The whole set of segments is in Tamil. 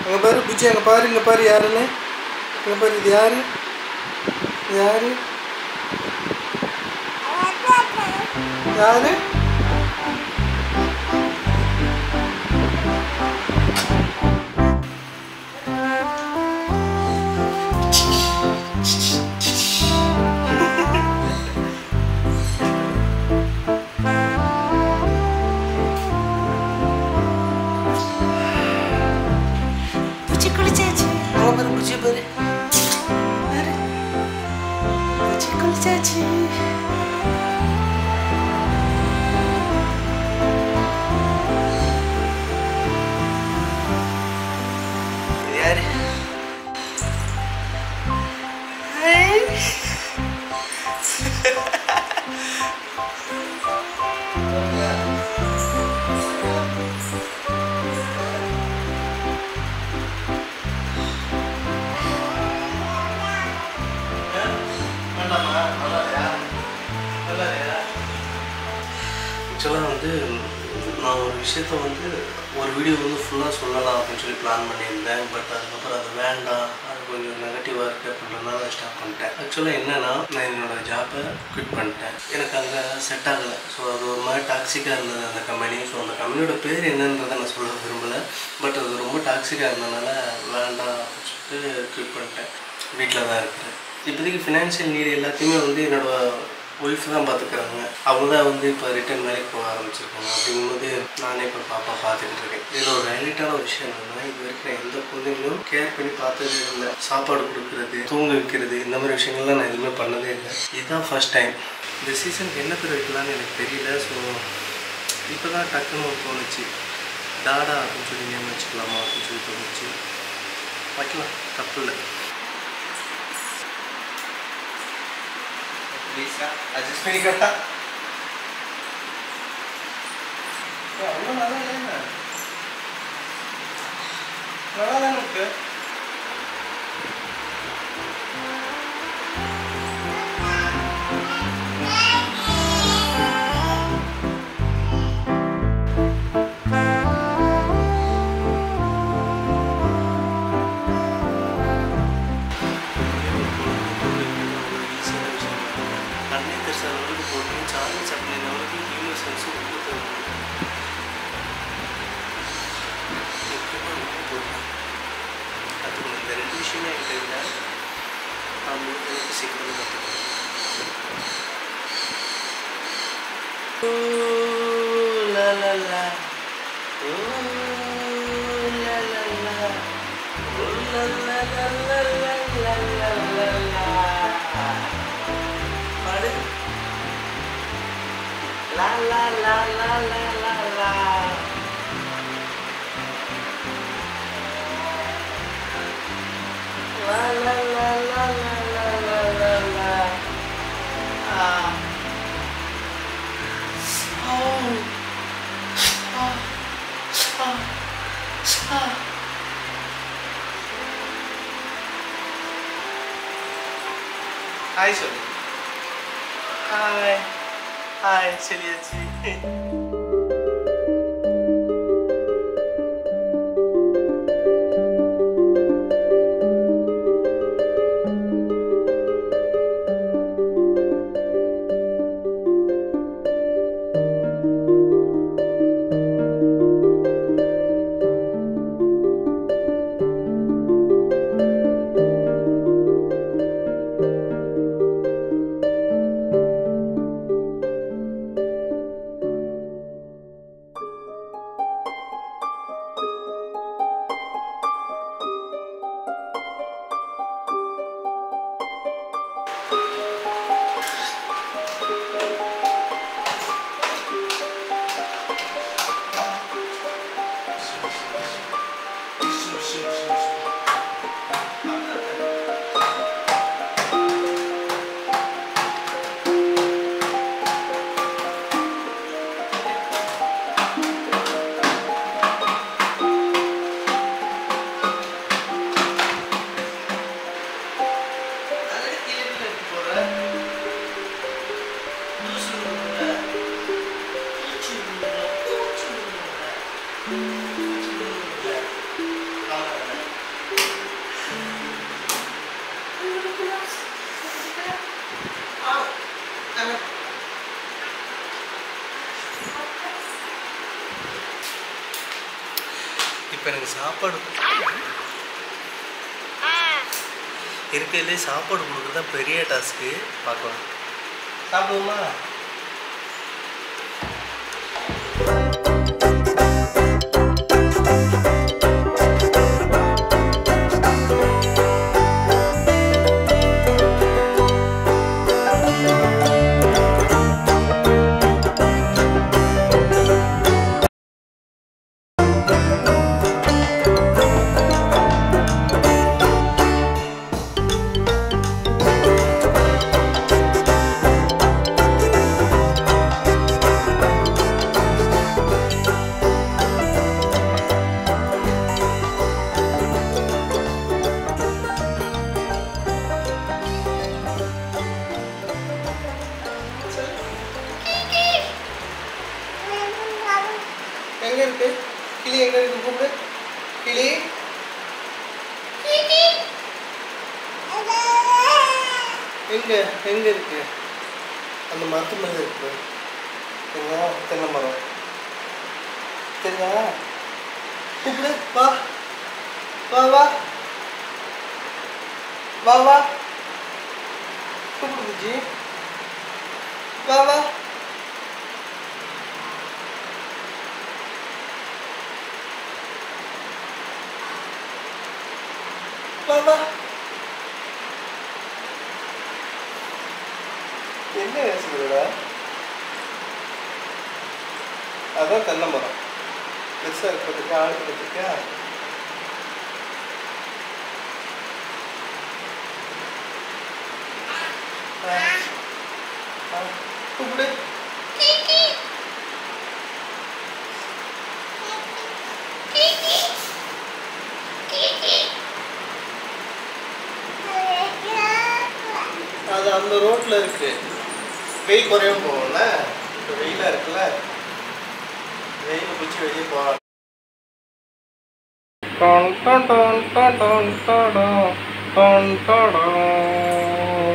அங்கே பாரு புச்சி அங்கே பாரு இங்கே பாரு யாருன்னு இங்கே பாரு இது யாரு இது யாரு யாரு பூச்சி குளிச்சாச்சு அங்கே பாரு புச்சி பாரு பாரு. பூச்சி குளிச்சாச்சு இது யாரு ஆக்சுவலாக வந்து நான் ஒரு விஷயத்த வந்து ஒரு வீடியோ வந்து ஃபுல்லாக சொல்லலாம் அப்படின்னு சொல்லி பிளான் பண்ணியிருந்தேன் பட் அதுக்கப்புறம் அது வேண்டாம் அது கொஞ்சம் நெகட்டிவாக இருக்குது அப்படின்றதுனால ஸ்டாப் பண்ணிட்டேன் ஆக்சுவலாக என்னென்னா நான் என்னோட ஜாப்பை குவிட் பண்ணிட்டேன் எனக்கு அங்கே செட் ஆகலை ஸோ அது ஒரு மாதிரி டாக்ஸிக்காக இருந்தது அந்த கம்பெனி ஸோ அந்த கம்பெனியோட பேர் என்னன்றதை நான் சொல்ல விரும்பலை பட் அது ரொம்ப டாக்ஸிக்காக இருந்ததுனால வேண்டாம் அப்படின்னு சொல்லிட்டு குவிட் பண்ணிட்டேன் வீட்டில் தான் இருக்கிறேன் இப்போதைக்கு ஃபினான்ஷியல் நீடு எல்லாத்தையுமே வந்து என்னோட ஒய்ஃப் தான் பார்த்துக்கிறாங்க அவங்க தான் வந்து இப்போ ரிட்டர்ன் வேலைக்கு போக ஆரம்பிச்சிருக்காங்க அப்படிங்கும்போது நானே இப்போ பாப்பா பார்த்துக்கிட்டு இருக்கேன் இதில் ஒரு ஹைலைட்டான ஒரு விஷயம் என்னன்னா இது வரைக்கும் நான் எந்த குழந்தைங்களும் கேர் பண்ணி பார்த்ததே இல்லை சாப்பாடு கொடுக்குறது தூங்க வைக்கிறது இந்த மாதிரி விஷயங்கள்லாம் நான் எதுவுமே பண்ணதே இல்லை இதுதான் ஃபர்ஸ்ட் டைம் இந்த சீசனுக்கு என்ன பேர் வைக்கலாம்னு எனக்கு தெரியல ஸோ இப்போ தான் டக்குன்னு ஒரு தோணுச்சு டாடா அப்படின்னு சொல்லி நேம் வச்சுக்கலாமா அப்படின்னு சொல்லி தோணுச்சு வைக்கலாம் தப்பு இல்லை ப்ளீஸா அட்ஜஸ்ட் பண்ணி கட்டா அவ்வளோ நல்லா இல்லைண்ணா நல்லா தானே இருக்கு கண்ணே தெரிச அளவுக்கு போட்டு சார்லி சப்ளின் அளவுக்கு இன்னோசன்ஸ் கொடுத்து முக்கியமாக உப்பு போடணும் கற்றுக்கணும் இந்த ரெண்டு விஷயமே என்கிட்ட இல்லை நான் முடிஞ்ச அளவுக்கு சீக்கிரம் கற்றுக்கணும் la la la Ooh, la la la Ooh, la la la la la la la la la பாடு லா லா லா லா லா லா லா லா லா லா லா லா லா லா லா லா ஆ Oh. Ah. Ah. Ah. Hi சொல்லு ஹாய் ஹாய் சொல்லியாச்சு இப்போ எனக்கு சாப்பாடு இருக்கிறதுலே சாப்பாடு கொடுக்குறது தான் பெரிய டாஸ்க்கு பார்க்கலாம் சாப்பிடுவோமா எங்க இருக்கு கிளி எங்க இருக்கு கூப்பிடு கிளி எங்க எங்க இருக்கு அந்த மரத்து மேல இருக்கு எங்க தென்னை மரம் தெரியா கூப்பிடு வா வா வா வா வா கூப்பிடு புஜி வா வா வா வா என்ன பேசுகிறடா அதான் தென்னை மரம் பெருசாக இருக்கிறதுக்கு ஆள் இருக்கிறதுக்கா கூப்பிடு அது அந்த ரோட்ல இருக்கு வெயில் குறையும் போகும்ல இப்போ வெயிலா இருக்குல்ல வெயில் பிடிச்சி வெளியே போகலாம் டான் டான் டான் டான் டான் டாடான், டான் டாடான்.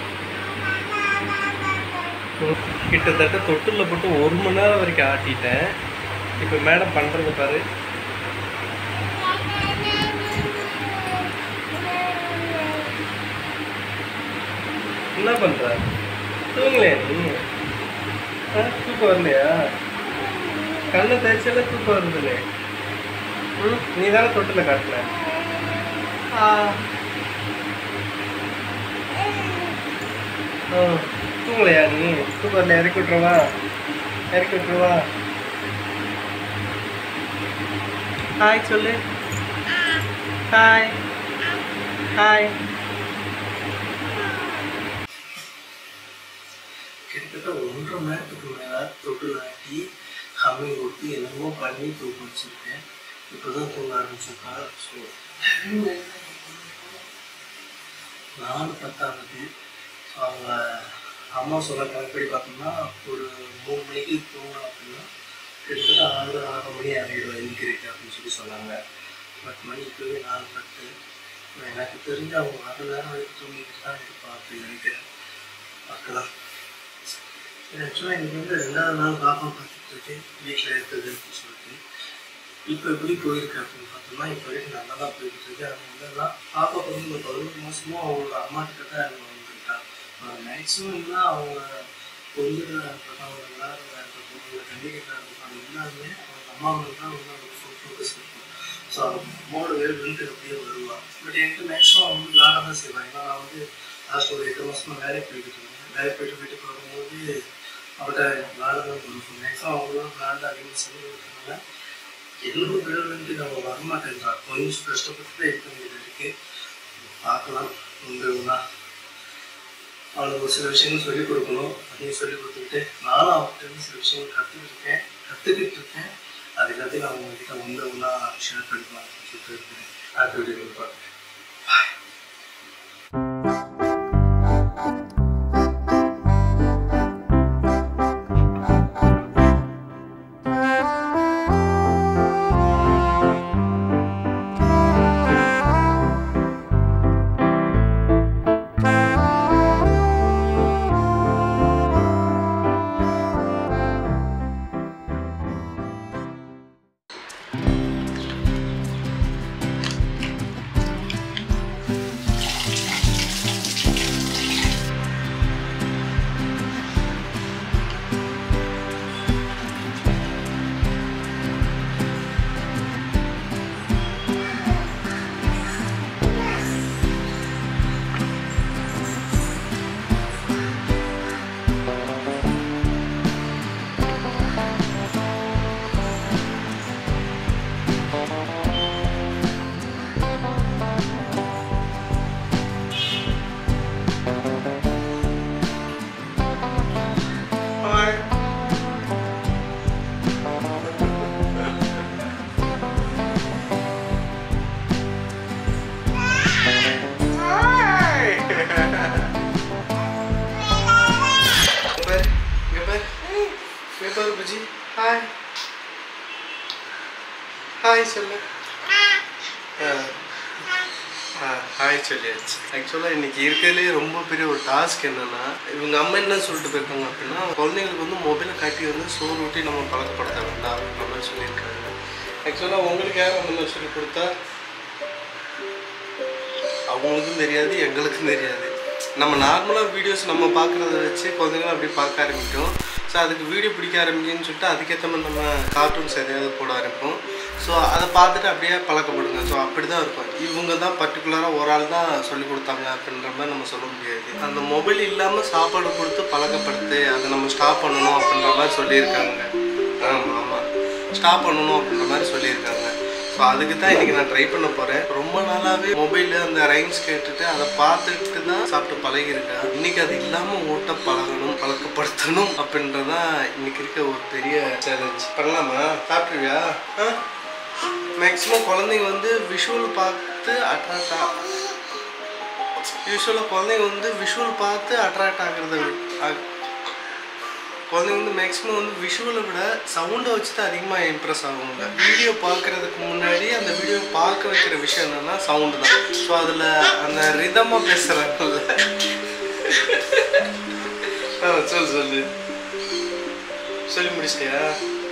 கிட்டத்தட்ட தொட்டில் போட்டு ஒரு மணி நேரம் வரைக்கும் ஆட்டிட்டேன் இப்போ மேடம் பண்ணுறது பாரு என்ன பண்ற தூங்கலையா நீ ஆ, தூக்கம் வரலையா கண்ணை தேய்ச்சாலே தூக்கம் வருதுல்லே ம் நீ தானே தொட்டில் காட்டின ஆ ஆ, தூங்கலையா நீ தூக்கம் வரலையா இறக்கி விட்டுருவா இறக்கி விட்டுருவா ஹாய் சொல்லு ஹாய் ஹாய் கிட்டத்தட்ட ஒன்றரை மணி நேரத்துக்கு மேலே தொட்டில் ஆட்டி ஹம்மிங் ஊற்றி என்னமோ பண்ணி தூக்க வச்சுருக்கேன் இப்போ தான் தூங்க ஆரம்பிச்சிருக்கா ஸோ நாலு பத்தாவது அவங்க அம்மா சொல்ல கணக்குப்படி பார்த்தோம்னா ஒரு மூணு மணிக்கு தூங்கணும் அப்படின்னா கிட்டத்தட்ட ஆறு ஆறு மணி ஆகிடும் எந்திரிக்கு அப்படின்னு சொல்லி சொன்னாங்க பட் மணி இப்போவே நாலு பத்து எனக்கு தெரிஞ்சு அவங்க அரை நேரம் வரைக்கும் தூங்கிட்டு தான் இருப்பா அப்படின்னு நினைக்கிறேன் பார்க்கலாம் ஆக்சுவலாக எனக்கு வந்து ரெண்டாவது நாள் பாப்பா பார்த்துட்டு இருக்கேன் வீட்டில் இருக்குது அப்படின்னு சொல்லிட்டு இப்போ எப்படி போயிருக்கு அப்படின்னு பார்த்தோம்னா இப்போ வரைக்கும் நல்லா தான் போயிட்டு இருக்கு அது என்னன்னா பாப்பா வந்து ஒரு பதினோரு மாசமும் அவங்க அம்மா கிட்ட தான் அவங்க வந்துருக்கா மேக்ஸிமம் இல்லை அவங்க கொஞ்சம் இருக்கட்டும் அவங்க விளையாடுறதா இருக்கட்டும் அவங்க கண்டிக்கிறதா இருக்கட்டும் அது எல்லாமே அவங்க அம்மா மேலே தான் வந்து அவங்க ஃபுல் ஃபோக்கஸ் இருக்கும் ஸோ அவங்க அம்மாவோட வேலைக்கு அப்படியே வருவா பட் எனக்கு மேக்ஸிமம் அவங்க வந்து விளையாட தான் செய்வாங்க ஏன்னா நான் வந்து லாஸ்ட் ஒரு எட்டு மாசமா வேலைக்கு போயிட்டு இருந்தேன் வேலைக்கு போயிட்டு வீட்டுக்கு வரும்போது அவர்கிட்ட விளையாட தான் இருக்கும் மேக்ஸிமம் அவங்களும் விளையாட அப்படின்னு சொல்லி இருக்கிறதுனால என்னோட வேலைக்கு அவங்க வரமாட்டேன்றா கொஞ்சம் கஷ்டப்பட்டு தான் இருக்க வேண்டியது இருக்கு பார்க்கலாம் உண்டு ஒன்றா அவனுக்கு ஒரு சில விஷயங்கள் சொல்லிக் கொடுக்கணும் அதையும் சொல்லிக் கொடுத்துக்கிட்டு நானும் அவர்கிட்ட இருந்து சில விஷயங்கள் கற்றுக்கிட்டு கற்றுக்கிட்டு இருக்கேன் அது எல்லாத்தையும் நான் உங்ககிட்ட ஒன்று ஒன்றா ஷேர் பண்ணிக்கலாம் அப்படின்னு சொல்லிட்டு இருக்கேன் அடுத்த வீடியோ பார்க்குறேன் பேப்பர் புஜி ஹாய் ஹாய் சொல்லு ஹாய் சொல்லியாச்சு ஆக்சுவலாக இன்னைக்கு இருக்கிறதுலே ரொம்ப பெரிய ஒரு டாஸ்க் என்னன்னா இவங்க அம்மா என்ன சொல்லிட்டு போயிருக்காங்க அப்படின்னா குழந்தைங்களுக்கு வந்து மொபைலை காட்டி வந்து சோறு ஊட்டி நம்ம பழக்கப்படுத்த வேண்டாம் அப்படின்ற மாதிரி சொல்லியிருக்காங்க ஆக்சுவலாக உங்களுக்கு யார் அந்த மாதிரி சொல்லி கொடுத்தா அவங்களுக்கும் தெரியாது எங்களுக்கும் தெரியாது நம்ம நார்மலாக வீடியோஸ் நம்ம பார்க்குறத வச்சு குழந்தைங்களும் அப்படி பார்க்க ஆரம்பிக்கும் ஸோ அதுக்கு வீடியோ பிடிக்க ஆரம்பிக்குன்னு சொல்லிட்டு அதுக்கேற்ற மாதிரி நம்ம கார்ட்டூன்ஸ் எதையாவது போட ஆரம்பிப்போம் ஸோ அதை பார்த்துட்டு அப்படியே பழக்கப்படுங்க ஸோ அப்படி தான் இருக்கும் இவங்க தான் பர்டிகுலராக ஒரு ஆள் தான் சொல்லி கொடுத்தாங்க அப்படின்ற மாதிரி நம்ம சொல்ல முடியாது அந்த மொபைல் இல்லாமல் சாப்பாடு கொடுத்து பழக்கப்படுத்து அதை நம்ம ஸ்டாப் பண்ணணும் அப்படின்ற மாதிரி சொல்லியிருக்காங்க ஆமாம் ஆமாம் ஸ்டாப் பண்ணணும் அப்படின்ற மாதிரி சொல்லியிருக்காங்க ஸோ அதுக்கு தான் இன்றைக்கி நான் ட்ரை பண்ண போகிறேன் ரொம்ப நாளாகவே மொபைலில் அந்த ரைம்ஸ் கேட்டுட்டு அதை பார்த்துட்டு தான் சாப்பிட்டு பழகிருக்கேன் இன்றைக்கி அது இல்லாமல் ஓட்ட பழகணும் பழக்கப்படுத்தணும் அப்படின்றதான் இன்னைக்கு இருக்க ஒரு பெரிய சேலஞ்ச் பண்ணலாமா சாப்பிட்ருவியா ஆ மேக்ஸிமம் குழந்தைங்க வந்து விஷுவல் பார்த்து அட்ராக்ட் ஆ யூஸ்வலாக குழந்தைங்க வந்து விஷுவல் பார்த்து அட்ராக்ட் ஆகுறத ஆ- குழந்தைங்க வந்து மேக்ஸிமம் வந்து விஷுவலை விட சவுண்டை வச்சு தான் அதிகமாக இம்ப்ரெஸ் ஆகுங்க வீடியோ பார்க்குறதுக்கு முன்னாடி அந்த வீடியோ பார்க்க வைக்கிற விஷயம் என்னன்னா சவுண்டு தான் ஸோ அதில் அந்த ரிதமாக பேசுகிறாங்கல்ல ஆ சொல்லு சொல்லு சொல்லி முடிச்சிட்டியா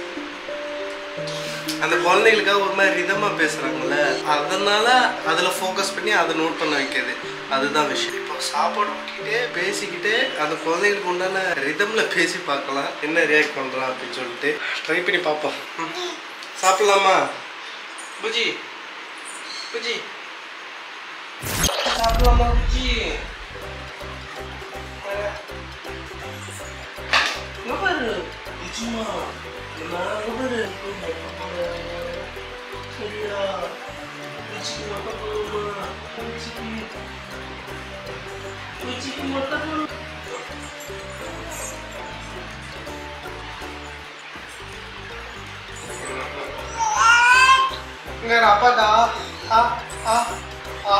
அந்த குழந்தைகளுக்காக ஒரு மாதிரி ரிதமாக பேசுகிறாங்கல்ல அதனால அதில் ஃபோக்கஸ் பண்ணி அதை நோட் பண்ண வைக்கிறது அதுதான் விஷயம் இப்போ சாப்பாடு ஊட்டிக்கிட்டே பேசிக்கிட்டே அந்த குழந்தைகளுக்கு உண்டான ரிதமில் பேசி பார்க்கலாம் என்ன ரியாக்ட் பண்ணுறான் அப்படின்னு சொல்லிட்டு ட்ரை பண்ணி பார்ப்போம் ம். சாப்பிடலாமா புஜி புஜி சாப்பிடலாமா புஜி இங்க பாரு நிஜமா நான் இங்க பாரு சரியா பூச்சிக்கு மட்டும் போதுமா பூச்சிக்கு பூச்சிக்கு மட்டும் போதும் இங்க அப்பாடா ஆ ஆ ஆ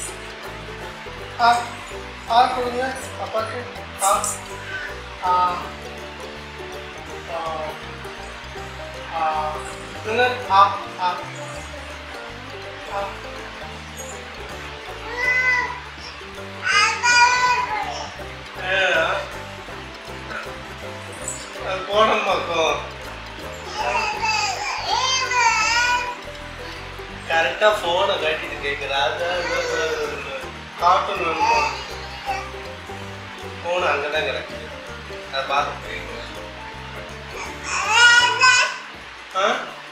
ஆ ஆ கொடுங்க அப்பாக்கு ஆ ஆ ஆ ஆ இங்க ஆ ஆ ஆ ஏ, அது போடணும் பக்கம் கரெக்டாக ஃபோனை காட்டிட்டு கேட்குறா கார்ட்டூன் வேணும் ஃபோன் அங்கே தான் கிடக்கு அதை பார்த்து போயிருக்கேன் ஆ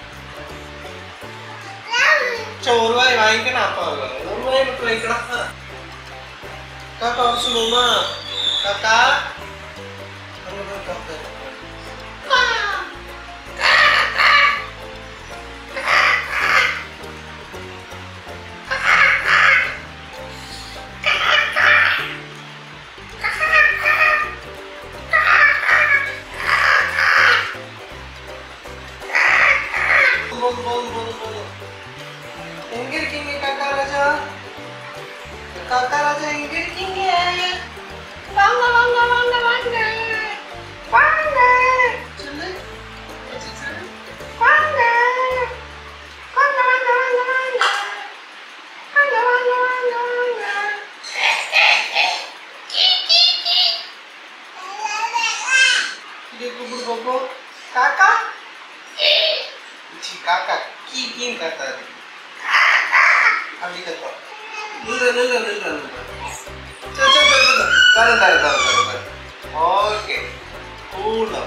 சரி ஒரு ரூபாய் வாங்கிக்க நான் அப்பா வருவேன் ஒரு ரூபாய் மட்டும் வாங்கிக்கலாம் காக்கா வர சொல்லுவோமா காக்கா அங்கே போய் காக்கா இருக்கு. போதும் போதும் போதும் போதும் எங்க இருக்கீங்க காக்கா ராஜா காக்கா ராஜா எங்க இருக்கீங்க வாங்க வாங்க வாங்க வாங்க வாங்க சொல்லு வாங்க வாங்க வாங்க வாங்க வாங்க வாங்க வாங்க வாங்க வாங்க இது கூப்பிடு பாப்போம் காக்கா சி காக்கா கீ கீன்னு கத்தாது அப்படி கத்தும் நில்ல நில்ல நில்ல நில்ல சரி சரி சரி சரி தரேன் தரேன் தரேன் தரேன் தரேன் ஓகே கூலம்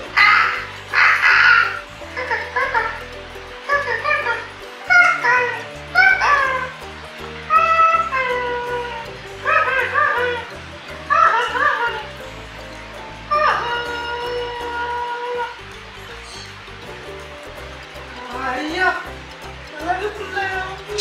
ஐயா அழகு பிள்ளையா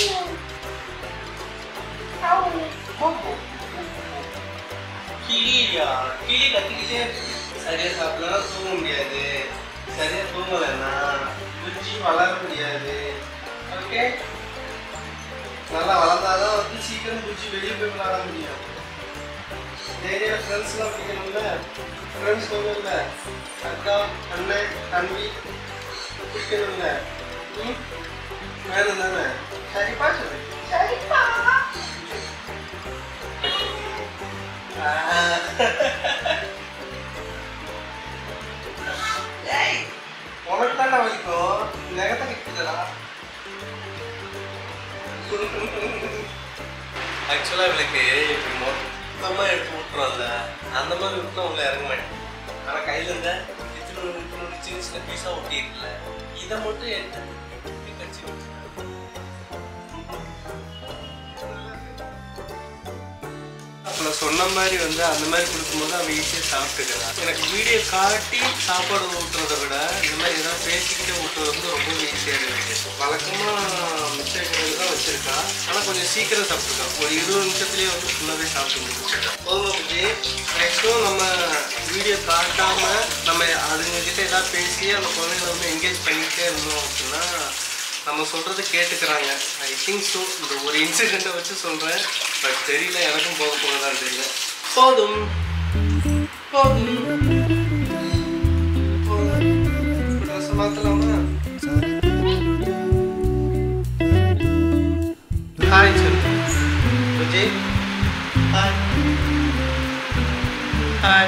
கிளியா கிளி கத்திக்கிட்டே இருக்கு. சரியா சாப்பிடலாம் தூங்க முடியாது சரியா தூங்கலைன்னா குச்சி வளர முடியாது ஓகே நல்லா வளர்ந்தாதான் வந்து சீக்கிரம் குச்சி வெளியே போய் விளாட முடியும் ஏரியா ஃப்ரெண்ட்ஸ்லாம் பிடிக்கணும்ல ஃப்ரெண்ட்ஸ் வேணும்ல அக்கா அண்ணன் தம்பி பிடிக்கணும்ல ம் வேணும் தானே சரிப்பா சொல்லு சரிப்பா ஏய் உனக்கு தானே வலிக்கும் நகத்தை கிட்டதா ஆக்சுவலாக இவளுக்கு இப்படி மொத்தமாக எடுத்து விட்டுறோம்ல அந்த மாதிரி விட்டுனா உள்ள இறங்க மாட்டேன் ஆனால் கையில் இருந்த இத்தனை இத்தனை சின்ன சின்ன பீஸாக ஒட்டியிருக்குல்ல இதை மட்டும் எடுத்து இப்படி கடிச்சு வச்சுருக்கேன். அப்போ சொன்ன மாதிரி வந்து அந்த மாதிரி கொடுக்கும்போது அவன் ஈஸியாக சாப்பிட்டுக்கிறான் எனக்கு வீடியோ காட்டி சாப்பாடு ஊட்டுறதை விட இந்த மாதிரி ஏதாவது பேசிக்கிட்டே ஊட்டுறது வந்து ரொம்ப ஈஸியாக இருக்குது வழக்கமாக மிச்சம் தான் வச்சுருக்கா ஆனால் கொஞ்சம் சீக்கிரம் சாப்பிட்டுருக்கா ஒரு இருபது நிமிஷத்துலேயே வந்து ஃபுல்லாகவே சாப்பிட்டு முடிச்சிருக்கா போதும் பற்றி நெக்ஸ்ட்டும் நம்ம வீடியோ காட்டாமல் நம்ம அதுங்கக்கிட்ட ஏதாவது பேசி அந்த குழந்தைங்களை வந்து என்கேஜ் பண்ணிக்கிட்டே இருந்தோம் அப்படின்னா நம்ம சொல்கிறத கேட்டுக்கிறாங்க ஐ திங்க் ஸோ இந்த ஒரு இன்சிடெண்ட்டை வச்சு சொல்கிறேன் பட் தெரியல எனக்கும் போக போக தான் தெரியல போதும் போதும் போதும் ட்ரெஸ் மாற்றலாமா ஹாய் சொல்லு விஜய் ஹாய் ஹாய்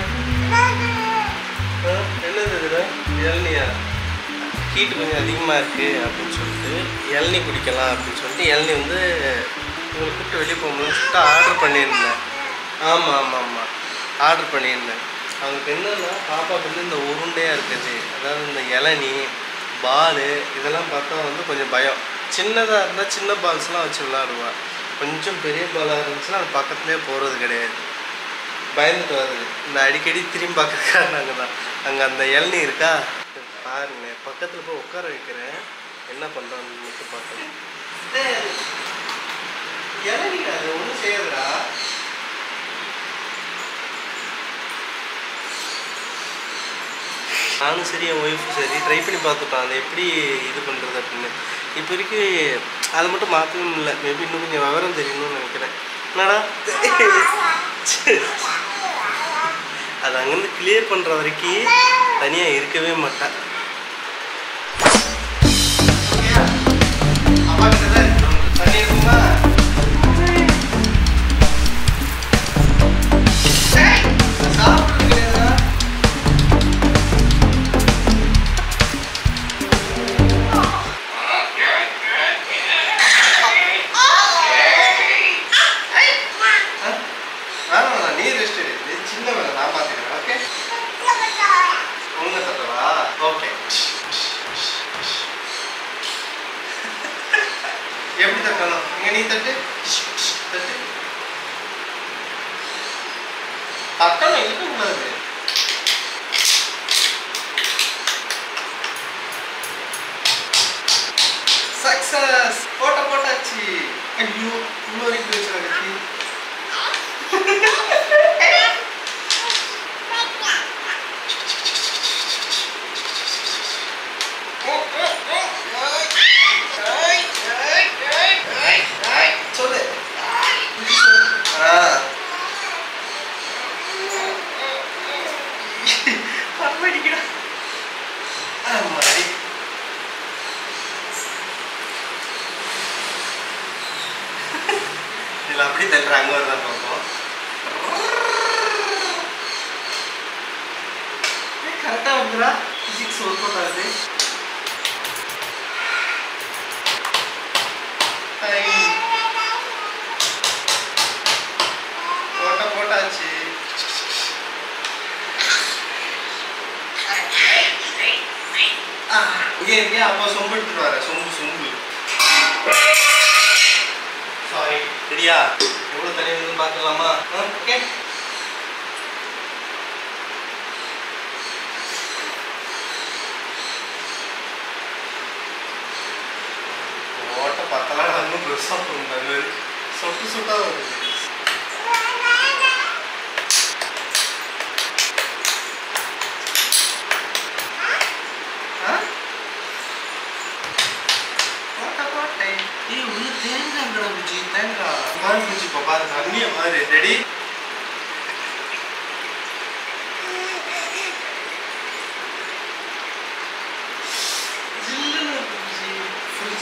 என்னது இது இளநியா ஹீட் கொஞ்சம் அதிகமாக இருக்குது அப்படின்னு சொல்லிட்டு இளநீ குடிக்கலாம் அப்படின்னு சொல்லிட்டு இளநீ வந்து உங்களை கூப்பிட்டு வெளியே போகும்போது சொல்லிட்டு ஆர்டர் பண்ணியிருந்தேன் ஆமாம் ஆமாம் ஆமாம் ஆர்டர் பண்ணியிருந்தேன் அவங்களுக்கு என்னன்னா பாப்பாவுக்கு வந்து இந்த உருண்டையாக இருக்குது அதாவது இந்த இளநீ பால் இதெல்லாம் பார்த்தா வந்து கொஞ்சம் பயம் சின்னதாக இருந்தால் சின்ன பால்ஸ்லாம் வச்சு விளாடுவா கொஞ்சம் பெரிய பாலாக இருந்துச்சுன்னா அது பக்கத்துலேயே போகிறது கிடையாது பயந்துட்டு வருது இந்த அடிக்கடி திரும்பி பார்க்கறதுக்காக நாங்கள் தான் அங்கே அந்த இளநீ இருக்கா பாருங்க பக்கத்தில் போய் உட்கார வைக்கிறேன் என்ன பண்ணுறான்னு மட்டும் பார்க்கணும் இளநீ அது ஒன்றும் செய்யாதுடா நானும் சரி என் ஒய்ஃபும் சரி ட்ரை பண்ணி பார்த்துட்டோம் அதை எப்படி இது பண்ணுறது அப்படின்னு இப்போ வரைக்கும் அதை மட்டும் மாற்றவே முடியல மேபி இன்னும் கொஞ்சம் விவரம் தெரியணும்னு நினைக்கிறேன் என்னடா அது அங்கேருந்து கிளியர் பண்ணுற வரைக்கும் தனியாக இருக்கவே மாட்டேன் தண்ணி இருக்குமா சாப்பிட்றது கிடையாதுடா வேணாம் வேணாம் நீ ரெஸ்ட் எடு இது சின்ன வேலை நான் பார்த்துக்கிறேன் ஓகே உங்க தட்டவா ஓகே எப்படி தட்டணும் இங்க நீ தட்டு தட்டு தட்டணும் இருக்கக்கூடாது சக்சஸ் போட்ட போட்டாச்சு ஐயோ இன்னொரு வரைக்கும் வச்சு சொல்லு ஆ பரவாயில்லைடா ஆமாடி இதில் அப்படி தள்ளுறாங்க வருதான் பார்ப்போம் கரெக்டாக வந்துடா ஃபிசிக்ஸ் ஒர்க் அவுட் ஆகுது Time. போட்ட போட்டாச்சு ஆ, இங்கே இருக்கே அப்பா சொம்பு எடுத்துட்டு வர சொம்பு சொம்பு சாரி சரியா எவ்வளோ தண்ணி வந்து பார்க்கலாமா ஓகே ஓட்ட பத்தலாம் இன்னும் பெருசாக போகும் அது சொட்டு சொட்டாக வருது ஆ? போட்ட போட்டேன். ஏய், உள்ள தேங்காய் எங்கடா பூச்சி? தேங்காய். பாரு பூச்சி, இப்ப பாரு, தண்ணிய பாரு. Ready?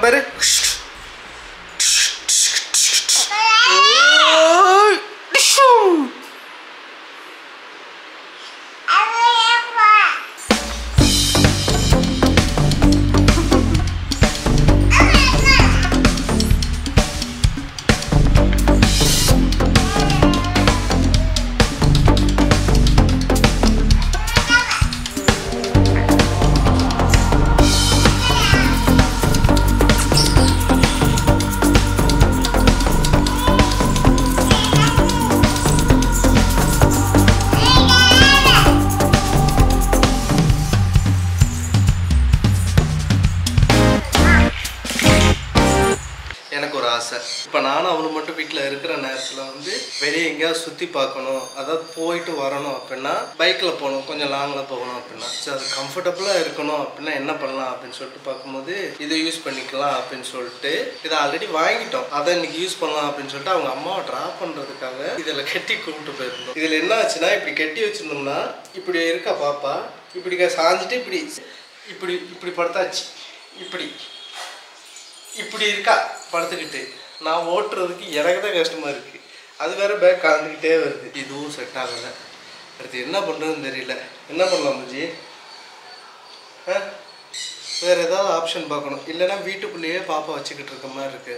பாரு எனக்கு ஒரு ஆசை இப்போ நானும் அவனு மட்டும் வீட்டில் இருக்கிற நேரத்தில் வந்து வெளியே எங்கேயாவது சுற்றி பார்க்கணும் அதாவது போயிட்டு வரணும் அப்படின்னா பைக்கில் போகணும் கொஞ்சம் லாங்கில் போகணும் அப்படின்னா சரி அது கம்ஃபர்டபுளாக இருக்கணும் அப்படின்னா என்ன பண்ணலாம் அப்படின்னு சொல்லிட்டு பார்க்கும்போது இதை யூஸ் பண்ணிக்கலாம் அப்படின்னு சொல்லிட்டு இதை ஆல்ரெடி வாங்கிட்டோம் அதை இன்னைக்கு யூஸ் பண்ணலாம் அப்படின்னு சொல்லிட்டு அவங்க அம்மாவை ட்ராப் பண்ணுறதுக்காக இதில் கட்டி கூப்பிட்டு போயிருந்தோம் இதில் என்ன ஆச்சுன்னா இப்படி கட்டி வச்சுருந்தோம்னா இப்படி இருக்கா பாப்பா இப்படி க- சாஞ்சிட்டு இப்படி இப்படி இப்படி படுத்தாச்சு இப்படி இப்படி இருக்கா படுத்துக்கிட்டு நான் ஓட்டுறதுக்கு எனக்கு தான் கஷ்டமாக இருக்குது அது வேற பேக் கலந்துக்கிட்டே வருது இதுவும் செட் ஆகலை அடுத்து என்ன பண்ணுறதுன்னு தெரியல என்ன பண்ணலாம் முஜி ஆ வேறு ஏதாவது ஆப்ஷன் பார்க்கணும் இல்லைன்னா வீட்டுக்குள்ளேயே பாப்பா வச்சுக்கிட்டு இருக்க மாதிரி இருக்கு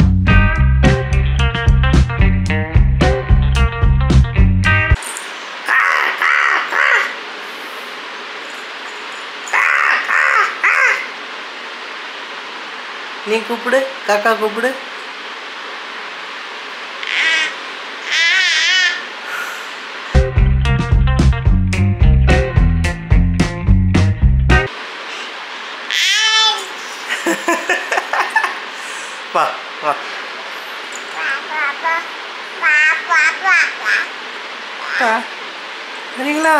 நீ கூப்பிடு காக்கா கூப்பிடு வா வா வா சரிங்களா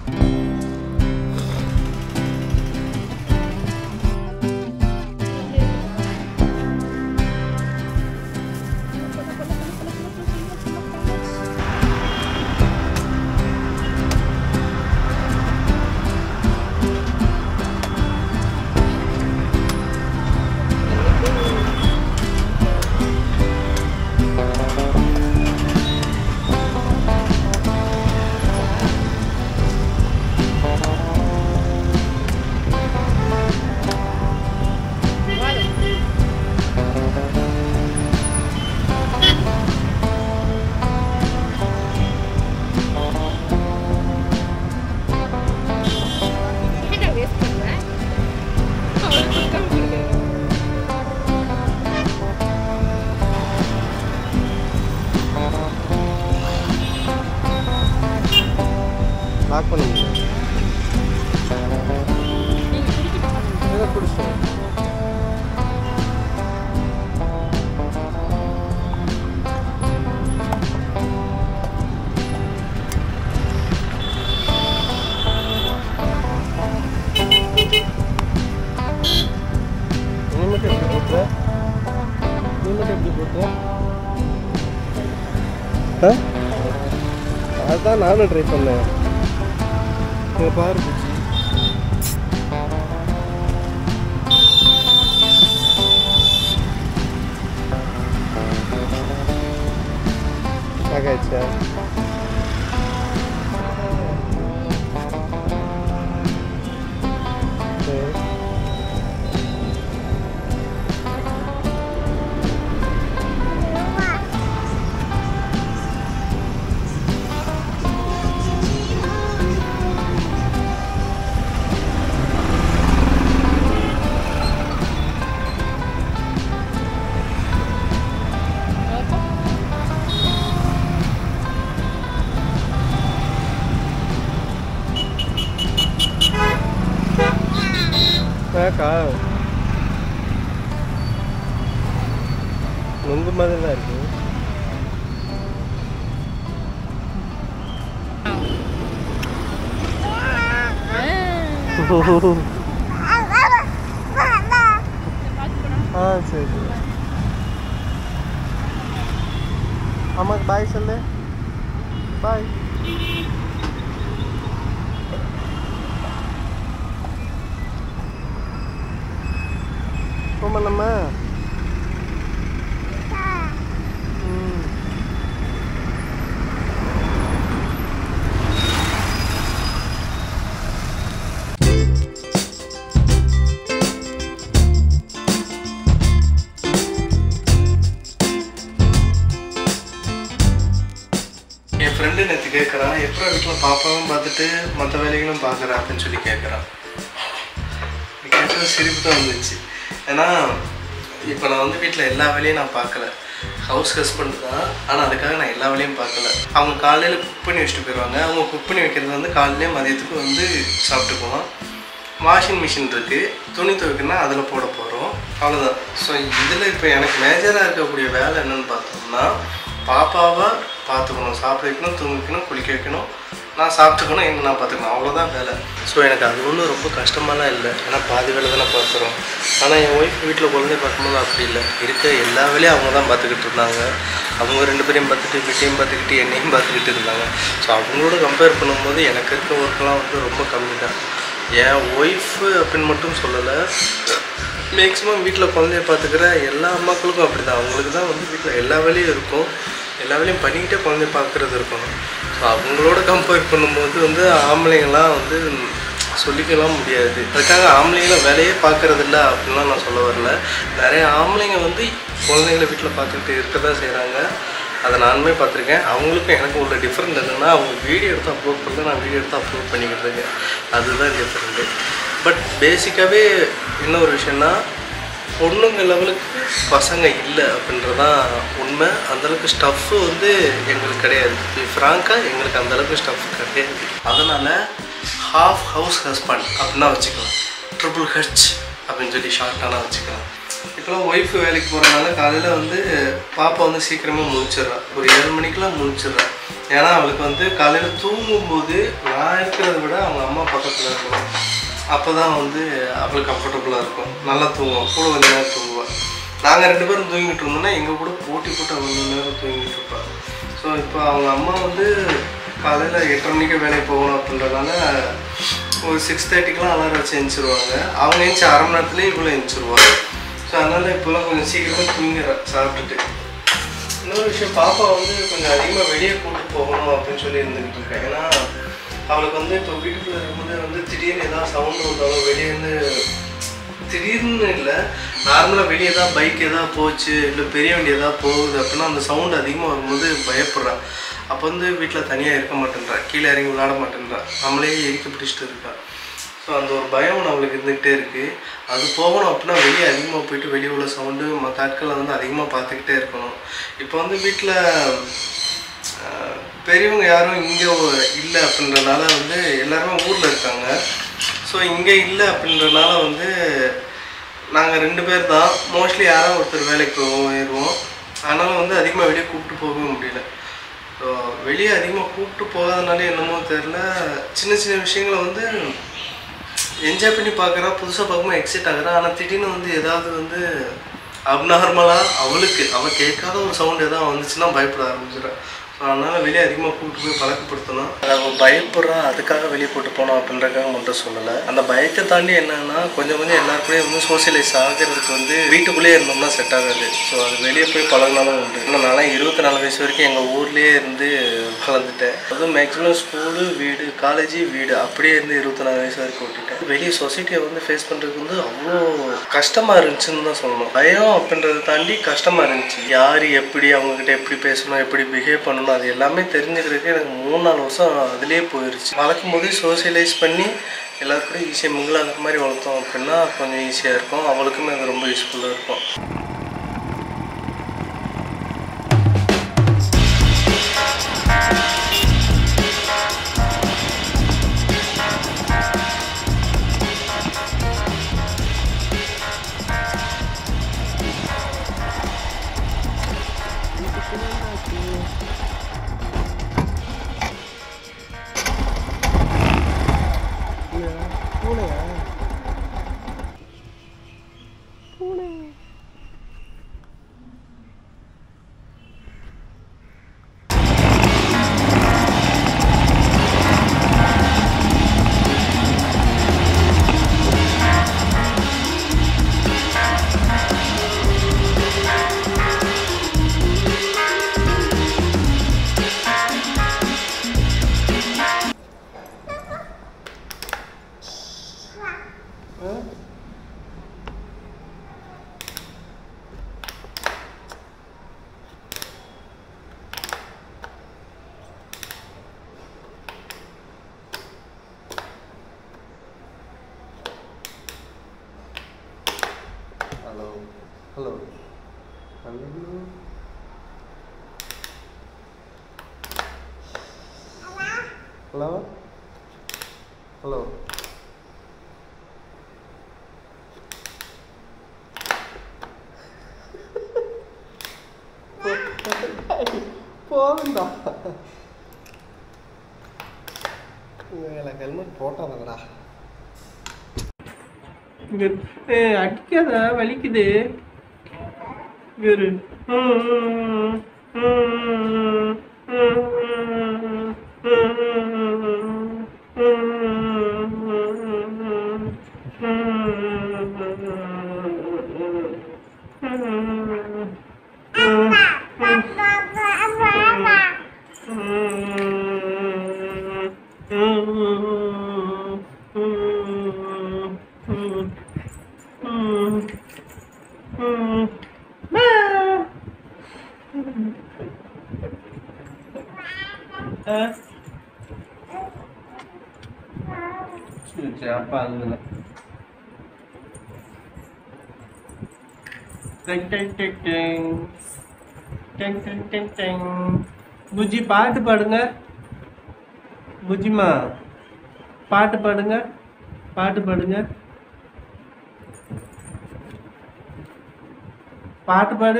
லாக் பண்ணுங்க இதை பிடிச்சோம் நீ மட்டும் எப்படி போட்டுற நீ மட்டும் எப்படி போட்டுற ஆ அதுதான் நானும் ட்ரை பண்ணேன் இங்க பாரு பூச்சி ஆகாயிடுச்சா சரி ஆக்கா நொங்கு மாதிரி தான் இருக்கு ஆ சரி சரி அம்மாக்கு பாய் சொல்லு பாய் போமா நம்ம கேட்குறான் எப்போ வீட்டில் பாப்பாவும் பார்த்துட்டு மற்ற வேலைகளும் பார்க்குறேன் அப்படின்னு சொல்லி கேட்குறான் கேட்டது சிரிப்பு தான் வந்துச்சு ஏன்னா இப்போ நான் வந்து வீட்டில் எல்லா வேலையும் நான் பார்க்கல ஹவுஸ் ஹஸ்பண்ட் தான் ஆனால் அதுக்காக நான் எல்லா வேலையும் பார்க்கல அவங்க காலையில் குக் பண்ணி வச்சுட்டு போயிடுவாங்க அவங்க குக் பண்ணி வைக்கிறது வந்து காலையிலே மதியத்துக்கு வந்து சாப்பிட்டுக்குவோம் வாஷிங் மிஷின் இருக்குது துணி துவைக்கணும்னா அதில் போட போகிறோம் அவ்வளோதான் ஸோ இதில் இப்போ எனக்கு மேஜராக இருக்கக்கூடிய வேலை என்னன்னு பார்த்தோம்னா பாப்பாவை பார்த்துக்கணும் சாப்பிட வைக்கணும் தூங்க வைக்கணும் குளிக்க வைக்கணும் நான் சாப்பிட்டுக்கணும் என்ன நான் பார்த்துக்கணும் அவ்வளோதான் வேலை ஸோ எனக்கு அது ஒன்றும் ரொம்ப கஷ்டமாலாம் இல்லை ஏன்னா பாதி வேலை தானே பார்க்குறோம் ஆனால் என் ஒய்ஃப் வீட்டில் குழந்தைய பார்க்கும்போது அப்படி இல்லை இருக்க எல்லா வேலையும் அவங்க தான் பார்த்துக்கிட்டு இருந்தாங்க அவங்க ரெண்டு பேரையும் பார்த்துட்டு வீட்டையும் பார்த்துக்கிட்டு என்னையும் பார்த்துக்கிட்டு இருந்தாங்க ஸோ அவங்களோட கம்பேர் பண்ணும்போது எனக்கு இருக்க ஒர்க்கெலாம் வந்து ரொம்ப கம்மி தான் என் ஒய்ஃபு அப்படின்னு மட்டும் சொல்லலை மேக்ஸிமம் வீட்டில் குழந்தைய பார்த்துக்கிற எல்லா அம்மாக்களுக்கும் அப்படி தான் அவங்களுக்கு தான் வந்து வீட்டில் எல்லா வேலையும் இருக்கும் எல்லா வேலையும் பண்ணிக்கிட்டே குழந்தைய பார்க்குறது இருக்கணும் ஸோ அவங்களோட கம்பேர் பண்ணும்போது வந்து ஆம்பளைங்களாம் வந்து சொல்லிக்கலாம் முடியாது அதுக்காக ஆம்பளைங்களும் வேலையே பார்க்கறது இல்லை அப்படின்லாம் நான் சொல்ல வரல நிறைய ஆம்பளைங்க வந்து குழந்தைங்களை வீட்டில் பார்த்துக்கிட்டு இருக்க தான் செய்கிறாங்க அதை நானுமே பார்த்துருக்கேன் அவங்களுக்கும் எனக்கும் உள்ள டிஃப்ரெண்ட் என்னென்னா அவங்க வீடியோ எடுத்து அப்லோட் பண்ணல நான் வீடியோ எடுத்து அப்லோட் பண்ணிக்கிட்டு இருக்கேன் அதுதான் டிஃப்ரெண்ட்டு பட் பேசிக்காகவே என்ன ஒரு விஷயம்னா பொண்ணுங்க லெவலுக்கு பசங்க இல்லை அப்படின்றதான் உண்மை அந்தளவுக்கு ஸ்டஃப்பு வந்து எங்களுக்கு கிடையாது ஃப்ராங்காக எங்களுக்கு அந்தளவுக்கு ஸ்டஃப் கிடையாது அதனால் ஹாஃப் ஹவுஸ் ஹஸ்பண்ட் அப்படின்னா வச்சுக்கலாம் ட்ரிபிள் ஹெச் அப்படின்னு சொல்லி ஷார்ட்டானா வச்சுக்கலாம் இப்போலாம் ஒய்ஃப் வேலைக்கு போகிறனால காலையில் வந்து பாப்பா வந்து சீக்கிரமாக முழிச்சிடுறா ஒரு ஏழு மணிக்கெலாம் முழிச்சிடுறா ஏன்னா அவளுக்கு வந்து காலையில் தூங்கும்போது நான் இருக்கிறத விட அவங்க அம்மா பக்கத்தில் இருக்கணும் அப்போ தான் வந்து அவளுக்கு கம்ஃபர்டபுளாக இருக்கும் நல்லா தூங்குவோம் கூட கொஞ்ச நேரம் தூங்குவாள் நாங்கள் ரெண்டு பேரும் தூங்கிட்டு இருந்தோம்னா எங்கள் கூட போட்டி போட்டு அவள் கொஞ்ச நேரம் தூங்கிட்டு இருப்பாள் ஸோ இப்போ அவங்க அம்மா வந்து காலையில் எட்டரை மணிக்கு வேலைக்கு போகணும் அப்படின்றதுனால ஒரு சிக்ஸ் தேர்ட்டிக்கெலாம் அலாரம் வச்சு எழுந்திருவாங்க அவங்க எழுந்துச்சு அரை மணி நேரத்துலேயே இவ்வளோ எழுந்திருவாங்க ஸோ அதனால் இப்போலாம் கொஞ்சம் சீக்கிரமாக தூங்கிடுறா சாப்பிட்டுட்டு இன்னொரு விஷயம் பாப்பா வந்து கொஞ்சம் அதிகமாக வெளியே கூட்டு போகணும் அப்படின்னு சொல்லி இருந்துக்கிட்டு இருக்கேன் ஏன்னா அவளுக்கு வந்து இப்போ வீட்டுக்குள்ளே இருக்கும்போது வந்து திடீர்னு ஏதாவது சவுண்டு வந்தாலும் வெளியே இருந்து திடீர்னு இல்லை நார்மலாக வெளியே தான் பைக் எதாவது போச்சு இல்லை பெரிய வண்டி எதாவது போகுது அப்படின்னா அந்த சவுண்டு அதிகமாக வரும்போது பயப்படுறான் அப்போ வந்து வீட்டில் தனியாக இருக்க மாட்டேன்றா கீழே இறங்கி விளாட மாட்டேன்றா நம்மளே எரிக்க பிடிச்சிட்டு இருக்கா ஸோ அந்த ஒரு பயம் நம்மளுக்கு இருந்துக்கிட்டே இருக்குது அது போகணும் அப்படின்னா வெளியே அதிகமாக போயிட்டு வெளியே உள்ள சவுண்டு மற்ற ஆட்களை வந்து அதிகமாக பார்த்துக்கிட்டே இருக்கணும் இப்போ வந்து வீட்டில் ஆஹ் பெரியவங்க யாரும் இங்கே இல்லை அப்படின்றனால வந்து எல்லாருமே ஊரில் இருக்காங்க ஸோ இங்கே இல்லை அப்படின்றனால வந்து நாங்கள் ரெண்டு பேர் தான் மோஸ்ட்லி யாரோ ஒருத்தர் வேலைக்கு போயிடுவோம் அதனால் வந்து அதிகமாக வெளியே கூப்பிட்டு போகவே முடியல ஸோ வெளியே அதிகமாக கூப்பிட்டு போகாதனால என்னமோ தெரில சின்ன சின்ன விஷயங்களை வந்து என்ஜாய் பண்ணி பார்க்குறா புதுசாக பார்க்கும்போது எக்ஸைட் ஆகுறா ஆனால் திடீர்னு வந்து ஏதாவது வந்து அப்நார்மலாக அவளுக்கு அவள் கேட்காத ஒரு சவுண்ட் எதாவது வந்துச்சுன்னா பயப்பட ஆரம்பிச்சிடறா ஸோ அதனால் வெளியே அதிகமாக கூப்பிட்டு போய் பழக்கப்படுத்தணும் அதை அவள் பயப்படுறா அதுக்காக வெளியே போட்டு போனோம் அப்படின்றக்காக மட்டும் சொல்லலை அந்த பயத்தை தாண்டி என்னன்னா கொஞ்சம் கொஞ்சம் எல்லாருக்கூடயும் வந்து சோசியலைஸ் ஆகிறதுக்கு வந்து வீட்டுக்குள்ளேயே இருந்தோம்னா செட் ஆகாது ஸோ அது வெளியே போய் பழகினாலும் உண்டு இன்னும் நான்லாம் இருபத்தி நாலு வயசு வரைக்கும் எங்கள் ஊர்லேயே இருந்து வளர்ந்துட்டேன் அதுவும் மேக்ஸிமம் ஸ்கூலு வீடு காலேஜ் வீடு அப்படியே இருந்து இருபத்தி நாலு வயசு வரைக்கும் ஓட்டிட்டேன் வெளியே சொசைட்டியை வந்து ஃபேஸ் பண்ணுறதுக்கு வந்து அவ்வளோ கஷ்டமாக இருந்துச்சுன்னு தான் சொல்லணும் பயம் அப்படின்றத தாண்டி கஷ்டமாக இருந்துச்சு யார் எப்படி அவங்கக்கிட்ட எப்படி பேசணும் எப்படி பிஹேவ் பண்ணணும் அது எல்லாமே தெரிஞ்சுக்கிறதுக்கு எனக்கு மூணு நாலு வருஷம் அதுலேயே போயிருச்சு வளர்க்கும் போதே சோசியலைஸ் பண்ணி எல்லாருக்கூடயும் ஈஸியாக மிங்கிள் ஆகிற மாதிரி வளர்த்தோம் அப்படின்னா கொஞ்சம் ஈஸியாக இருக்கும் அவளுக்குமே அது ரொம்ப யூஸ்ஃபுல்லாக இருக்கும் பூனை ஹலோ ஹலோ ஹலோ ஹலோ போதுண்டா எனக்கு ஹெல்மெட் போட்டாதடா அடிக்காத வலிக்குது இரு சரி அப்பா அதுல டெங் டெங் டெங் டெங் டெங் டெங் டெங் டெங் புஜி பாட்டு பாடுங்க புஜிமா பாட்டு பாடுங்க பாட்டு பாடுங்க பாட்டு பாடு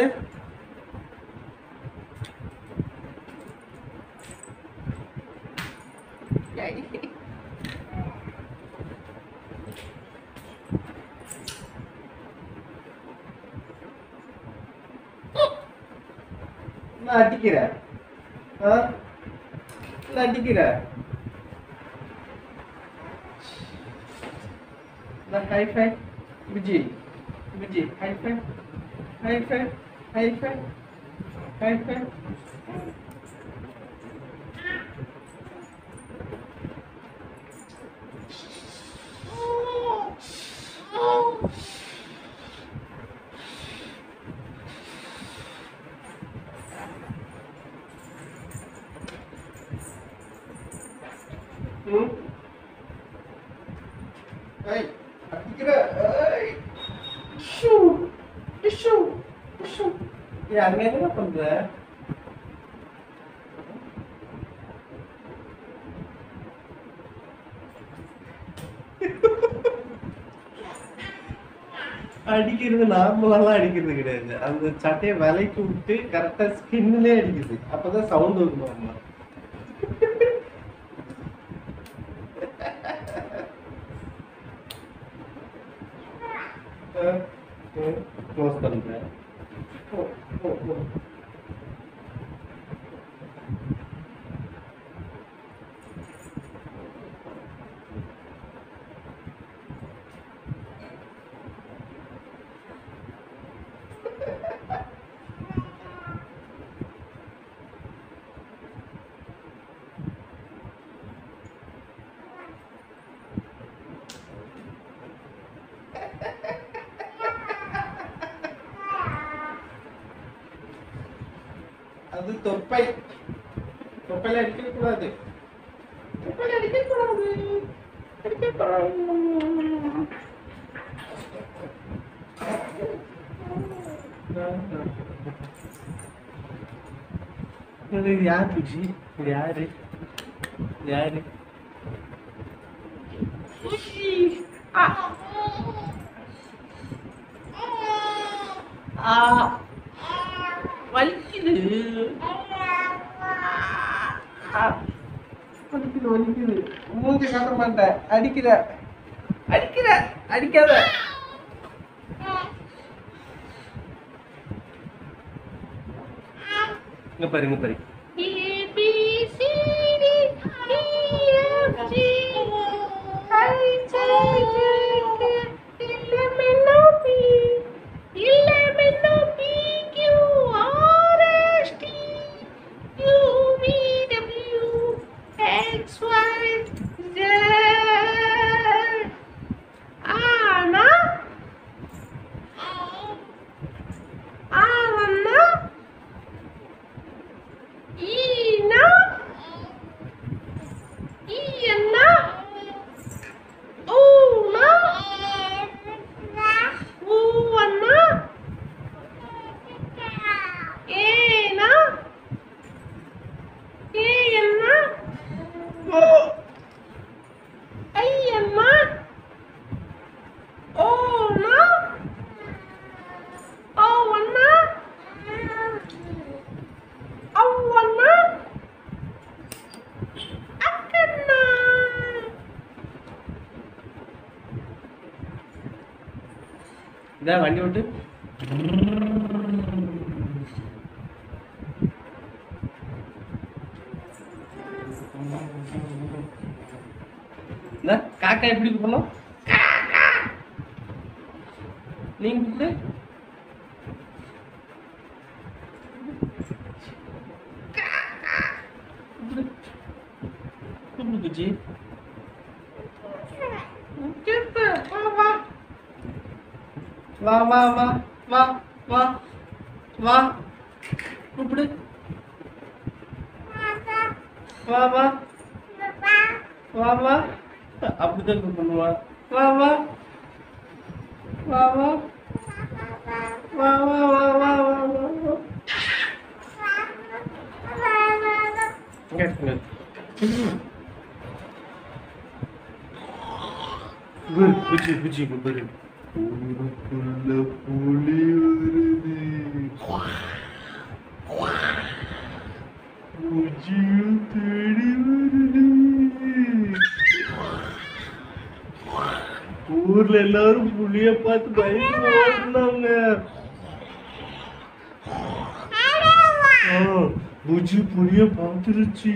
நான் அடிக்கிறேன் ஆ நான் அடிக்கிறேன் நான் high five Viji Viji high five high five high five high five ம் ஏய் அடிக்கிற ஏய் ஷூ ஷூ ஷூ ஏய் அங்க என்ன பண்ற அடிக்கிறது நார்மலாலாம் அடிக்கிறது கிடையாது அந்த சட்டையை விலைக்கு விட்டு கரெக்டா ஸ்கின்னுலே அடிக்குது அப்பதான் சவுண்ட் வரும் அம்மா க்ளோஸ் பண்ணுறேன் ஓ ஓ ஓ அது தொப்பை தொப்பையில அடிக்க கூடாது தொப்பையில அடிக்க கூடாது அடிக்க கூடாது இது யார் பூஜி இது யாரு இது யாரு ஆ வலிக்குது ஆ, வலிக்குது வலிக்குது மூஞ்சி காட்ட மாட்டேன் அடிக்கிற அடிக்கிற அடிக்காத இங்க பாரு இங்க பாரு ஈனா ஈ என்ன இந்த வண்டி விட்டு இந்த காக்கா எப்படி கூப்பிடணும் நீங்க கூப்பிடு கூப்பிடு கூப்பிடு குச்சி வா வா வா வா வா வா கூப்பிடு வா வா வா வா அப்படிதான் கூப்பிடணுமா வா வா வா வா வா வா வா வா வா வா வா இங்க இருக்கு. குரு, குச்சி குச்சி குரு ஊருக்குள்ள புலி வருது பூஜ்ஜியம் தேடி வருது ஊர்ல எல்லாரும் புலிய பார்த்து பயந்து ஓடுனாங்க ஆ, பூஜ்ஜி புலிய பார்த்துருச்சு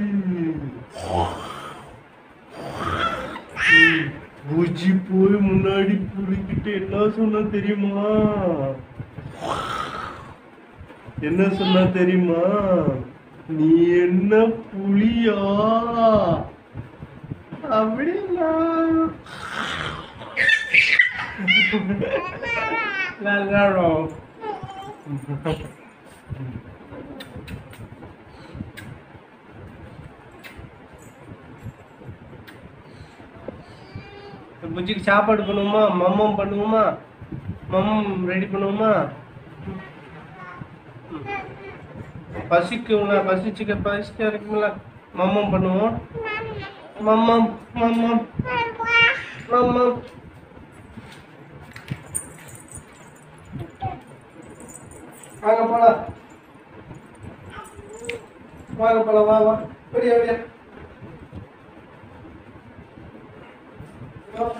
ம், பூஜ்ஜி போய் முன்னாடி புலிக்கிட்ட என்ன சொன்னா தெரியுமா என்ன சொன்னா தெரியுமா நீ என்ன புலியா அப்படின்னா விளாடுறோம் புஜிக்கு சாப்பாடு பண்ணுவோமா மம்மம் பண்ணுவோமா மம்மம் ரெடி பண்ணுவோமா பசிக்குங்களா பசிச்சுக்க பசிக்க இருக்குங்களா மம்மம் பண்ணுவோம் மம்மம் மம்மம் மம்மம் வாங்க போலாம் வாங்க போலாம் வா வா வெளியே வெளியே வா.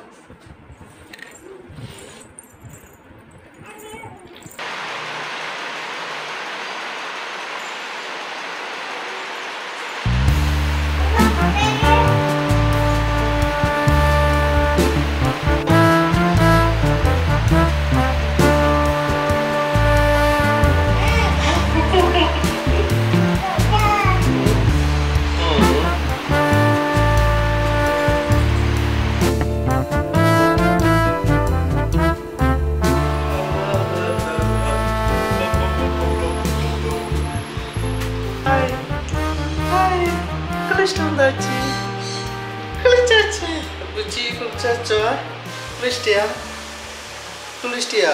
ஹாய் ஹாய் குளிச்சுட்டு வந்தாச்சு குளிச்சாச்சு குச்சி குளிச்சாச்சா குளிச்சிட்டியா குளிச்சிட்டியா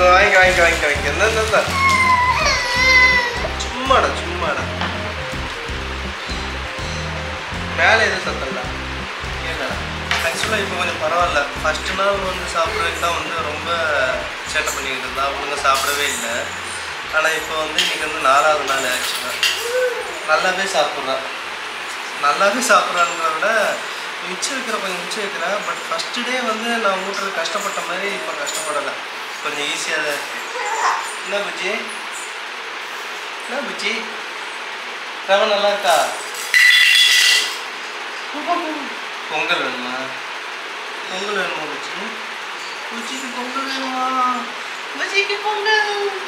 வாங்கி வாங்கி வாங்கி வாங்கி என்ன என்ன சும்மாடா சும்மாடா மேலே எதுவும் சத்தம்ல ஏடா ஆக்சுவலாக இப்போ கொஞ்சம் பரவாயில்ல ஃபர்ஸ்ட் நாள் வந்து சாப்பிட்றதுக்கு தான் வந்து ரொம்ப சேட்டை பண்ணிக்கிட்டு இருந்தா ஒழுங்கா சாப்பிடவே இல்லை ஆனால் இப்போ வந்து இன்னைக்கு வந்து நாலாவது நாள் ஆக்சுவலாக நல்லாவே சாப்பிட்றான் நல்லாவே சாப்பிட்றான்றத விட மிச்சம் வைக்கிற கொஞ்சம் மிச்சம் வைக்கிறேன் பட் ஃபஸ்ட்டு டே வந்து நான் ஊட்டுறது கஷ்டப்பட்ட மாதிரி இப்போ கஷ்டப்படலை கொஞ்சம் ஈஸியாக தான் இருக்குது என்ன புச்சி என்ன புச்சி ரவை நல்லா இருக்கா பொங்கல் வேணுமா பொங்கல் வேணுமா புச்சி புச்சிக்கு பொங்கல் வேணுமா புச்சிக்கு பொங்கல்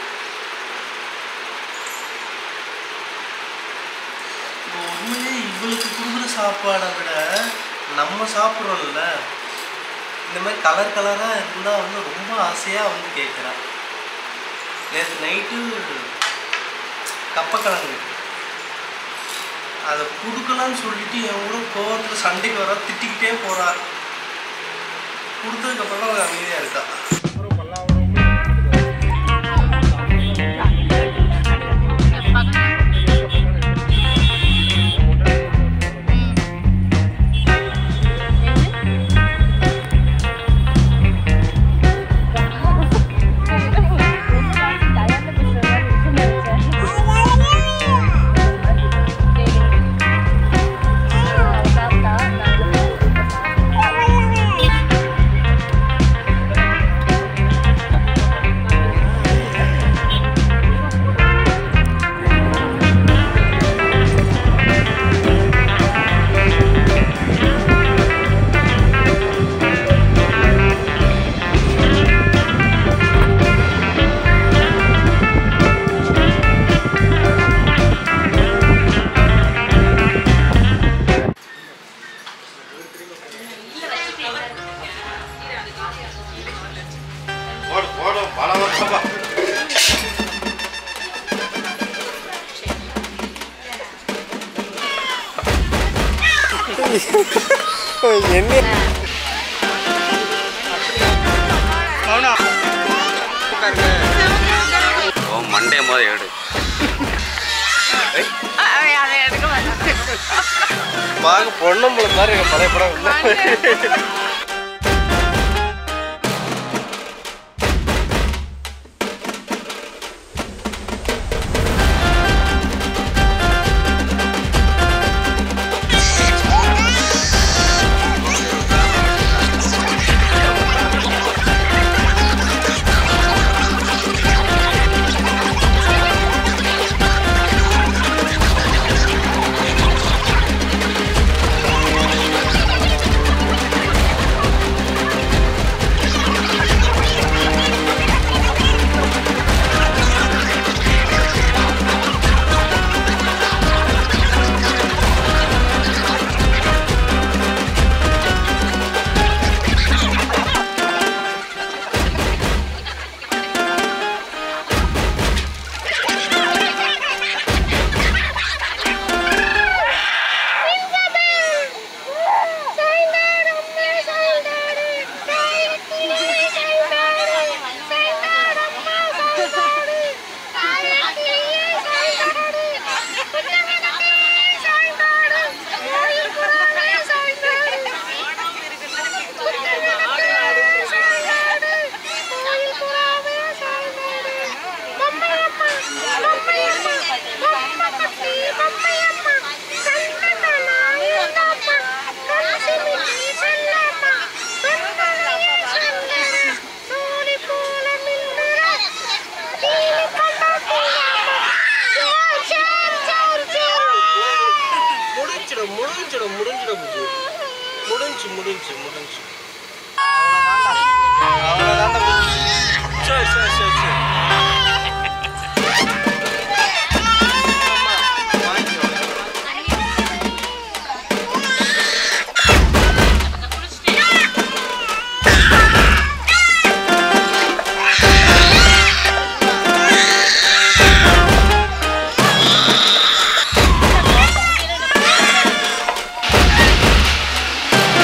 உண்மையே இவளுக்கு கொடுக்குற சாப்பாடை விட நம்ம சாப்பிட்றோம்ல இந்த மாதிரி கலர் கலராக இருந்தால் வந்து ரொம்ப ஆசையாக வந்து கேட்குறான் நேற்று நைட்டு கப்பக்கிழங்கு அதை கொடுக்கலான்னு சொல்லிட்டு என் கூட கோவத்தில் சண்டைக்கு வர திட்டிக்கிட்டே போறா கொடுத்ததுக்கப்புறம் அவன் அமைதியாக இருக்கா போடு போடு பல வருஷமா ஓ மண்டே மாதிரி எடு வாங்க பொண்ணம்பளை மாதிரி எங்கள் பழைய படம் இல்லை முடிஞ்சிடும் முடிஞ்சிடும் முடிஞ்சிடும் புஜி முடிஞ்சு முடிஞ்சு முடிஞ்சு அவ்வளோதான்டா புஜி சரி சரி சரி சரி அம்மா, வாங்கிக்கோ.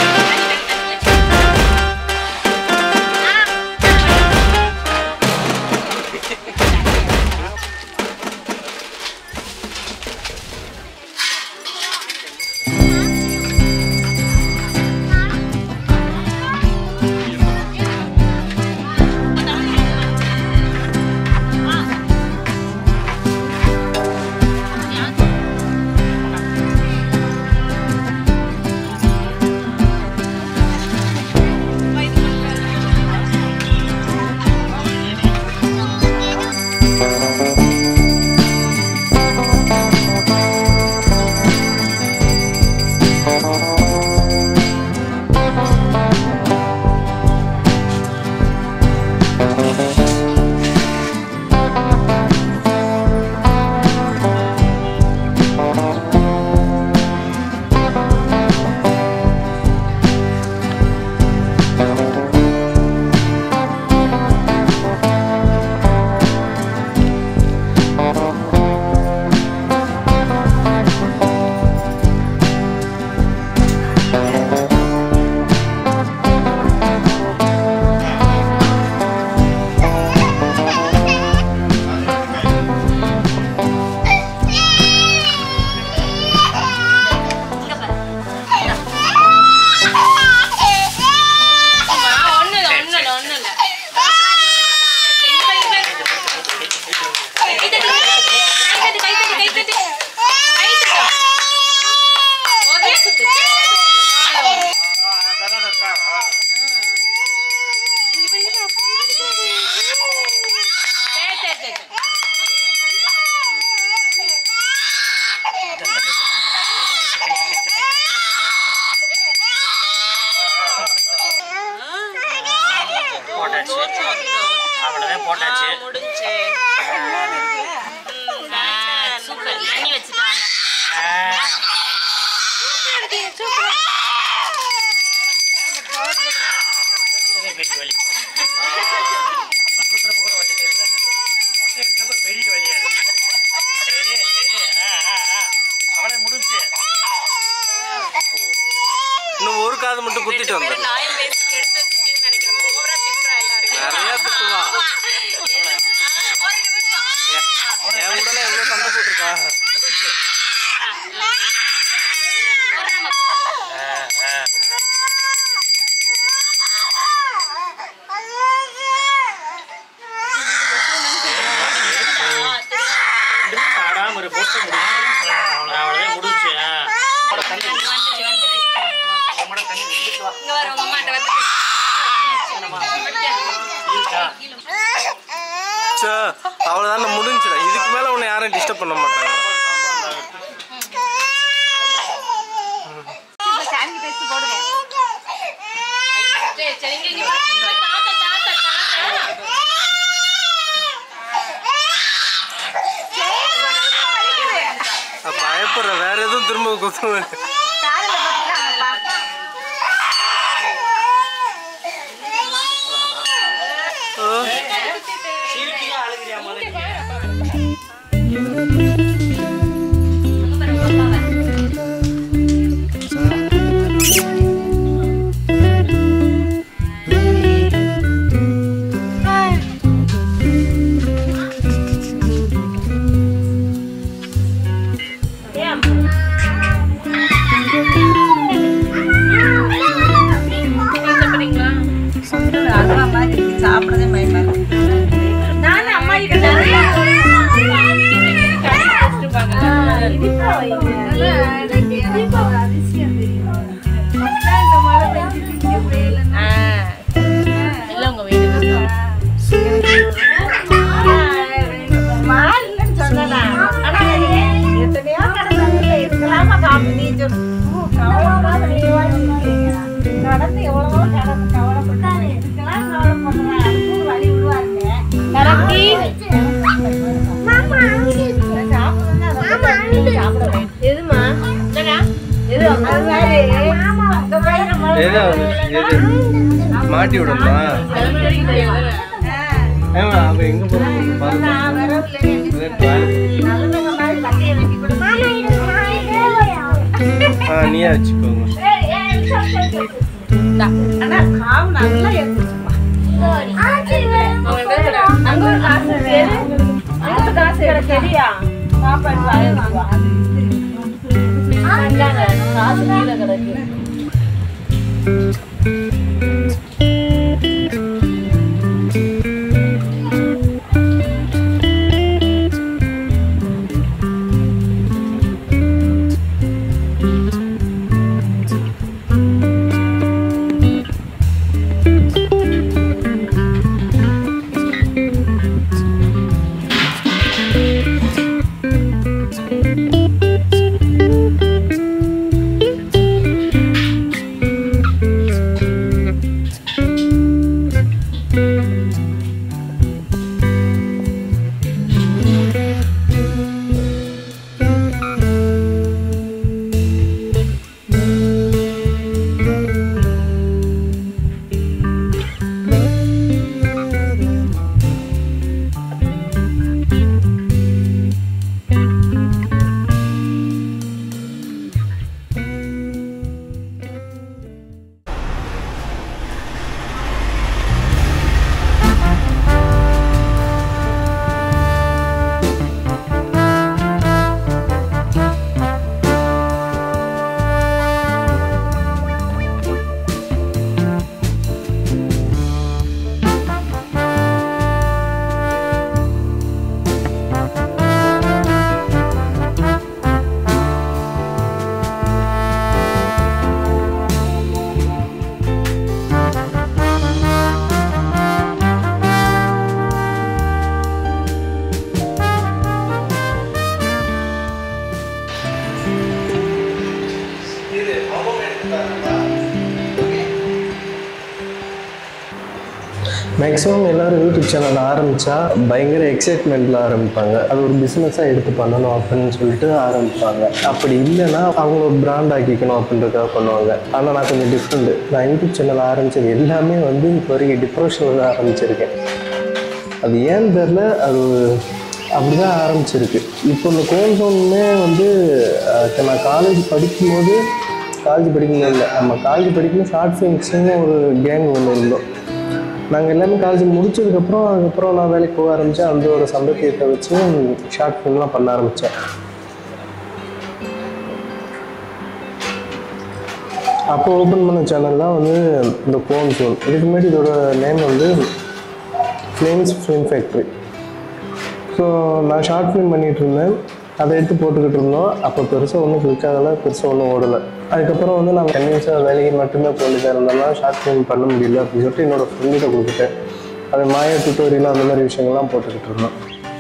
ஆ போட்டாச்சு அவ்வளோதான் போட்டாச்சு முடிஞ்சு சூப்பர் தண்ணி வச்சுட்டாங்க ஆ, பெரிய வலி அம்மா குத்துறப்ப கூட வலி தெரியல மொட்டை எடுத்தப்ப பெரிய வலியா இருக்கு சரி சரி ஆ ஆ ஆ அவளே முடிஞ்சு இன்னும் ஒரு காது மட்டும் குத்திட்டு பேர் வந்துடும் நாயம் பேசி எடுத்து வச்சுட்டீங்கன்னு நினைக்கிறேன் ஓவரா திட்டுறா எல்லாரும் நிறைய திட்டுவா என் உடனே எவ்வளோ சண்டை போட்டிருக்கா ஆ ஆ ஆடாம ஒரு போட்டு முடியும் அவ்வளோ அவ்வளோதான் முடிஞ்சு ஆ உங்களோட தண்ணி குடி. உங்களோட தண்ணி குடிச்சிட்டு வா. இங்க வர உங்க அம்மாட்ட வந்து இருக்கா? சே அவ்வளோதான் முடிஞ்சுடா இதுக்கு மேலே உன்னை யாரும் டிஸ்டர்ப் பண்ண மாட்டாங்க சரி சரி இங்க இங்க வா. தாத்தா தாத்தா தாத்தா பயப்படுற வேற எதுவும் திரும்ப குத்துவேன் சிரிப்பியா அழுகிறியா முதல்ல? சாப்பிடவே பயமா இருக்கு நானும் அம்மா கிட்ட இல்ல உங்க வீடு எத்தனையோ கடந்து இருக்கலாமா காப்பி நீ சொல்லு கவலைப்படாத நீ நடந்து எவ்வளவோ கடந்து கவலைப்பட்டாரு இதுக்கெல்லாம் கவலைப்படுறேன் அதுக்கும் வழி விடுவாருங்க எதுமா என்னடா எது அது மாதிரி அந்த பையன் எது எது மாட்டி விடணுமா ஏமா அவன் எங்க போறாங்க பாருங்க ஆ நீயே வச்சுக்கோங்க மேக்ஸிமம் எல்லாரும் யூடியூப் சேனல் ஆரம்பித்தா பயங்கர எக்ஸைட்மெண்ட்டில் ஆரம்பிப்பாங்க அது ஒரு பிஸ்னஸாக எடுத்து பண்ணணும் அப்படின்னு சொல்லிட்டு ஆரம்பிப்பாங்க அப்படி இல்லைன்னா அவங்க ஒரு பிராண்ட் ஆக்கிக்கணும் அப்படின்றதுக்காக பண்ணுவாங்க ஆனால் நான் கொஞ்சம் டிஃப்ரெண்ட்டு நான் யூடியூப் சேனல் ஆரம்பித்தது எல்லாமே வந்து இப்போ வரைக்கும் டிப்ரெஷனில் தான் ஆரம்பிச்சிருக்கேன் அது ஏன்னு தெரில அது அப்படிதான் ஆரம்பிச்சிருக்கு இப்போ இந்த கோன் சோனுமே வந்து அஹ், இப்ப நான் காலேஜ் படிக்கும்போது காலேஜ் படிக்கும்போது இல்லை நம்ம காலேஜ் படிக்கும்போது ஷார்ட் ஃபிலிம்ஸ்னு ஒரு கேங் ஒன்று இருந்தோம் நாங்கள் எல்லாமே காலேஜ் முடிச்சதுக்கப்புறம் அதுக்கப்புறம் நான் வேலைக்கு போக ஆரம்பித்தேன் அதோட சம்பத்தியத்தை வச்சு ஷார்ட் ஃபிலிம்லாம் பண்ண ஆரம்பித்தேன் அப்போ ஓப்பன் பண்ண சேனல் தான் வந்து இந்த கோன் சோன் இதுக்கு முன்னாடி இதோட நேம் வந்து ஃப்ளேம்ஸ் ஃபிலிம் ஃபேக்ட்ரி ஸோ நான் ஷார்ட் ஃபிலிம் பண்ணிகிட்டு இருந்தேன் அதை எடுத்து போட்டுக்கிட்டு இருந்தோம் அப்போ பெருசாக ஒன்றும் கிளிக் ஆகலை பெருசாக ஒன்றும் ஓடலை அதுக்கப்புறம் வந்து நான் கன்வின்ஸாக வேலைக்கு மட்டுமே போயிட்டு இருந்தேன்னா ஷார்ட் ஃபிலிம் பண்ண முடியல அப்படின்னு சொல்லிட்டு என்னோட ஃப்ரெண்ட்கிட்ட கொடுத்துட்டேன் அது மாயா டுட்டோரியல் அந்த மாதிரி விஷயங்கள்லாம் போட்டுக்கிட்டு இருந்தோம்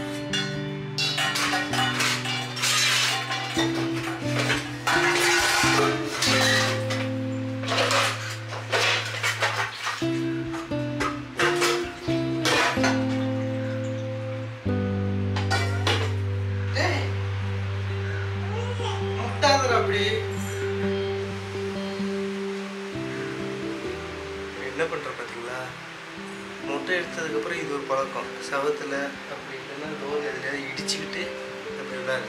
அப்படி என்ன பண்ற பாத்தீங்களா முட்டை எடுத்ததுக்கப்புறம் இது ஒரு பழக்கம் சவத்துல அப்படி இல்லைன்னா ரோல் எதுலையாவது இடிச்சுக்கிட்டு அப்படி விடாது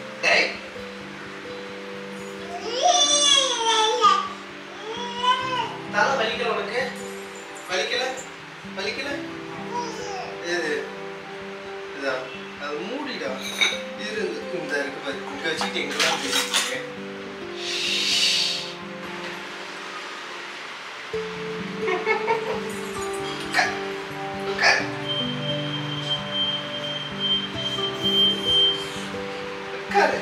தலை வலிக்கல உனக்கு வலிக்கல வலிக்கல ஏது இதா அது மூடிடா இது இந்த இருக்கு பாரு இங்க வச்சுக்கிட்டு எங்கெல்லாம் பேசிருக்கேன் உட்காரு உட்காரு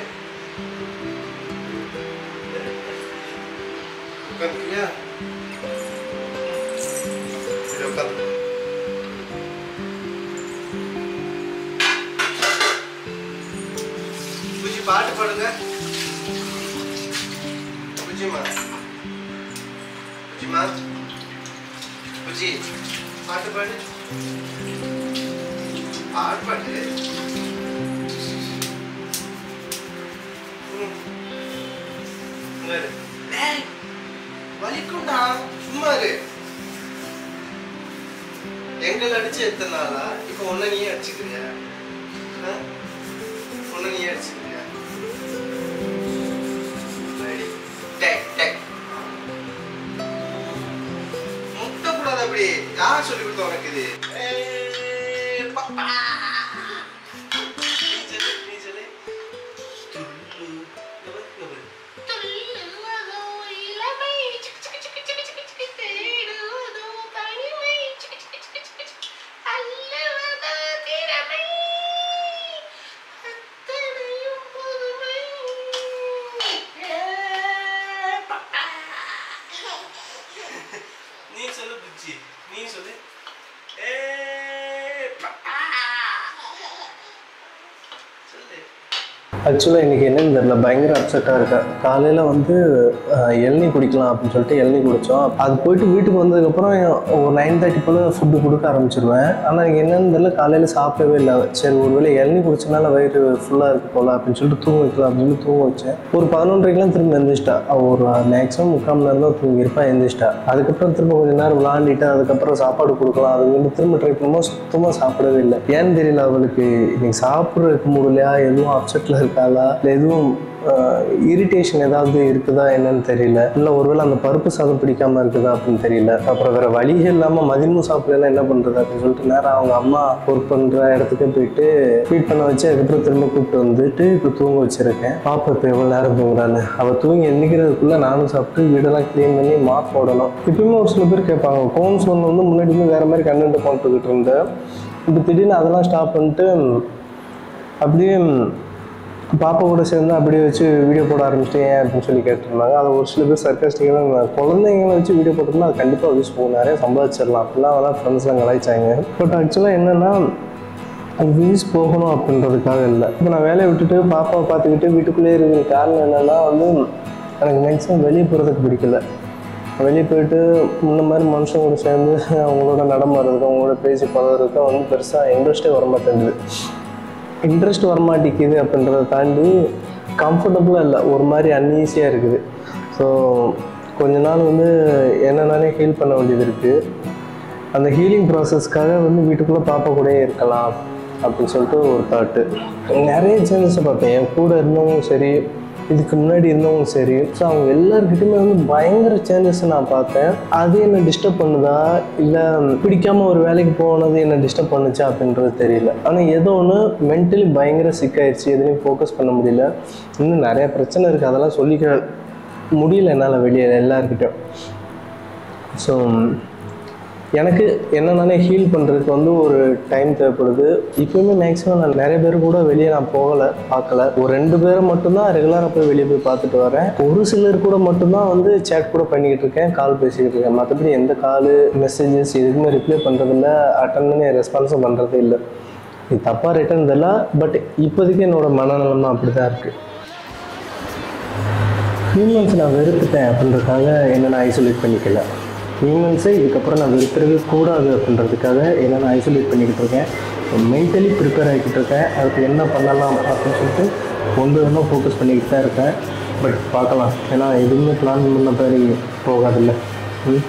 உட்காந்துக்கியா சரி உட்காந்து பூஜி பாட்டு பாடுங்க பூஜிமா பூஜிமா பூஜி பாட்டு பாடு பாட்டு பாட்டு ம். இங்க இரு. டேய், வலிக்கும்டா சும்மா இரு எங்களை அடிச்சு எத்தனை நாளா இப்போ உன்னை நீயே அடிச்சுக்கிறியா ஆ? உன்னை நீயே அடிச்சுக்கிறியா ரெடி டேய் டேய் முட்டக்கூடாது அப்படி யார் சொல்லி கொடுத்தா உனக்கு இது ஏய், பாப்பா. நீ சொல்லு, நீ சொல்லு. துள்ளு. இங்க பாரு, இங்க பாரு. நீ சொல்லு புச்சி நீ சொல்லு ஏய், பாப்பா. சொல்லு ஆக்சுவலாக இன்றைக்கி என்னன்னு தெரில பயங்கர அப்செட்டாக இருக்கேன் காலையில் வந்து அஹ், இளநீ குடிக்கலாம் அப்படின்னு சொல்லிட்டு இளநீ குடித்தோம் அது போயிட்டு வீட்டுக்கு வந்ததுக்கப்புறம் ஒரு நைன் தேர்ட்டி போல் ஃபுட்டு கொடுக்க ஆரம்பிச்சிருவேன் ஆனால் எனக்கு என்னன்னு தெரில காலையில் சாப்பிடவே இல்லை சரி ஒருவேளை இளநீ குடிச்சனால வயிறு ஃபுல்லாக இருக்கு போல அப்படின்னு சொல்லிட்டு தூங்க வைக்கலாம் அப்படின்னு சொல்லி தூங்க வச்சேன் ஒரு பதினொன்றரைக்கெலாம் திரும்ப எழுந்திரிச்சிட்டா அவ ஒரு மேக்ஸிமம் முக்கால் மணி நேரம் தான் தூங்கியிருப்பா எழுந்திரிச்சிட்டா அதுக்கப்புறம் திரும்ப கொஞ்ச நேரம் விளாண்டிட்டு அதுக்கப்புறம் சாப்பாடு கொடுக்கலாம் அது வந்து திரும்ப ட்ரை பண்ணும்போது சுத்தமாக சாப்பிடவே இல்லை ஏன்னு தெரியல அவளுக்கு இன்னைக்கு சாப்பிட்றதுக்கு முடியலையா எதுவும் அப்செட்டில் இருக்காளா இல்லை எதுவும் இரிட்டேஷன் ஏதாவது இருக்குதா என்னன்னு தெரியல இல்லை ஒருவேளை அந்த பருப்பு சாதம் பிடிக்காம இருக்குதா அப்படின்னு தெரியல அப்புறம் வேற வழியே இல்லாமல் மதியமும் சாப்பிடலாம் என்ன பண்ணுறது அப்படின்னு சொல்லிட்டு நேரம் அவங்க அம்மா ஒர்க் பண்ணுற இடத்துக்கு போயிட்டு ஃபீட் பண்ண வச்சு அதுக்கப்புறம் திரும்ப கூப்பிட்டு வந்துட்டு இப்போ தூங்க வச்சிருக்கேன் பாப்பா இப்போ எவ்வளோ நேரம் தூங்குறான்னு அவள் தூங்கி எந்திக்கிறதுக்குள்ளே நானும் சாப்பிட்டு வீடெல்லாம் க்ளீன் பண்ணி மாப் போடணும் இப்பயுமே ஒரு சில பேர் கேட்பாங்க கோன்ஸ் ஒன்று வந்து முன்னாடி வந்து வேற மாதிரி கண்டென்ட் போட்டுக்கிட்டு இருந்தேன் இப்போ திடீர்னு அதெல்லாம் ஸ்டாப் பண்ணிட்டு அப்படியே பாப்பா கூட சேர்ந்து அப்படியே வச்சு வீடியோ போட ஆரம்பிச்சிட்டேன் ஏன் அப்படின்னு சொல்லி கேட்டிருந்தாங்க அதை ஒரு சில பேர் சர்க்கஸ்டிக்காக குழந்தைங்களை வச்சு வீடியோ போட்டோம்னா அது கண்டிப்பாக யூஸ் போகும் நிறைய சம்பாதிச்சிடலாம் அப்படிலாம் அதெல்லாம் ஃப்ரெண்ட்ஸ்லாம் கலாய்ச்சாங்க பட் ஆக்சுவலாக என்னென்னா அது வியூஸ் போகணும் அப்படின்றதுக்காக இல்லை இப்போ நான் வேலையை விட்டுட்டு பாப்பாவை பார்த்துக்கிட்டு வீட்டுக்குள்ளேயே இருக்கிற காரணம் என்னென்னா வந்து எனக்கு மேக்ஸிமம் வெளியே போகிறதுக்கு பிடிக்கல வெளியே போயிட்டு முன்ன மாதிரி மனுஷங்களோட சேர்ந்து அவங்களோட நடமாடுறதுக்கும் அவங்களோட பேசி பழகிறதுக்கும் வந்து பெருசாக இன்ட்ரெஸ்ட்டே வர மாட்டேங்குது இன்ட்ரெஸ்ட் வரமாட்டேங்குது அப்படின்றத தாண்டி கம்ஃபர்டபுளாக இல்லை ஒரு மாதிரி அன்ஈஸியாக இருக்குது ஸோ கொஞ்ச நாள் வந்து என்ன நானே ஹீல் பண்ண வேண்டியது இருக்குது அந்த ஹீலிங் ப்ராசஸ்க்காக வந்து வீட்டுக்குள்ளே பாப்பா கூடயே இருக்கலாம் அப்படின்னு சொல்லிட்டு ஒரு தாட்டு நிறைய சேஞ்சஸை பார்த்தேன் என் கூட இருந்தவங்களும் சரி இதுக்கு முன்னாடி இருந்தவங்களும் சரி ஸோ அவங்க எல்லாருக்கிட்டையுமே வந்து பயங்கர சேஞ்சஸ் நான் பார்த்தேன் அது என்ன டிஸ்டர்ப் பண்ணுதா இல்லை பிடிக்காம ஒரு வேலைக்கு போனது என்ன டிஸ்டர்ப் பண்ணுச்சா அப்படின்றது தெரியல ஆனால் ஏதோ ஒன்று மென்டலி பயங்கர சிக்காயிடுச்சு எதுலையும் ஃபோக்கஸ் பண்ண முடியல இன்னும் நிறைய பிரச்சனை இருக்குது அதெல்லாம் சொல்லிக்க முடியல என்னால் வெளியே எல்லாருக்கிட்டையும் ஸோ எனக்கு என்ன நானே ஹீல் பண்ணுறதுக்கு வந்து ஒரு டைம் தேவைப்படுது இப்போயுமே மேக்ஸிமம் நான் நிறைய பேர் கூட வெளியே நான் போகலை பார்க்கல ஒரு ரெண்டு பேரை மட்டும்தான் ரெகுலராக போய் வெளியே போய் பார்த்துட்டு வரேன் ஒரு சிலர் கூட மட்டும்தான் வந்து சேட் கூட பண்ணிக்கிட்டு இருக்கேன் கால் பேசிக்கிட்டு இருக்கேன் மற்றபடி எந்த கால் மெசேஜஸ் எதுக்குமே ரிப்ளை பண்ணுறதில்ல அட்டன் பண்ணி ரெஸ்பான்ஸும் பண்ணுறதே இல்லை இது தப்பாக ரிட்டன் தெரியல பட் இப்போதைக்கு என்னோட மனநலமா அப்படி தான் இருக்குது ஹியூமன்ஸ் நான் வெறுத்துட்டேன் அப்படின்றதுக்காக என்ன நான் ஐசோலேட் பண்ணிக்கல ஹியூமன்ஸை இதுக்கப்புறம் நான் வெறுத்துறவே கூடாது அப்படின்றதுக்காக என்ன நான் ஐசோலேட் பண்ணிக்கிட்டு இருக்கேன் மென்டலி ப்ரிப்பேர் ஆகிக்கிட்டு இருக்கேன் அதுக்கு என்ன பண்ணலாம் அப்படின்னு சொல்லிட்டு ஒன்று ஒன்றும் ஃபோக்கஸ் பண்ணிக்கிட்டு தான் இருக்கேன் பட் பார்க்கலாம் ஏன்னா எதுவுமே பிளான் பண்ண மாதிரி போகாதில்ல ம்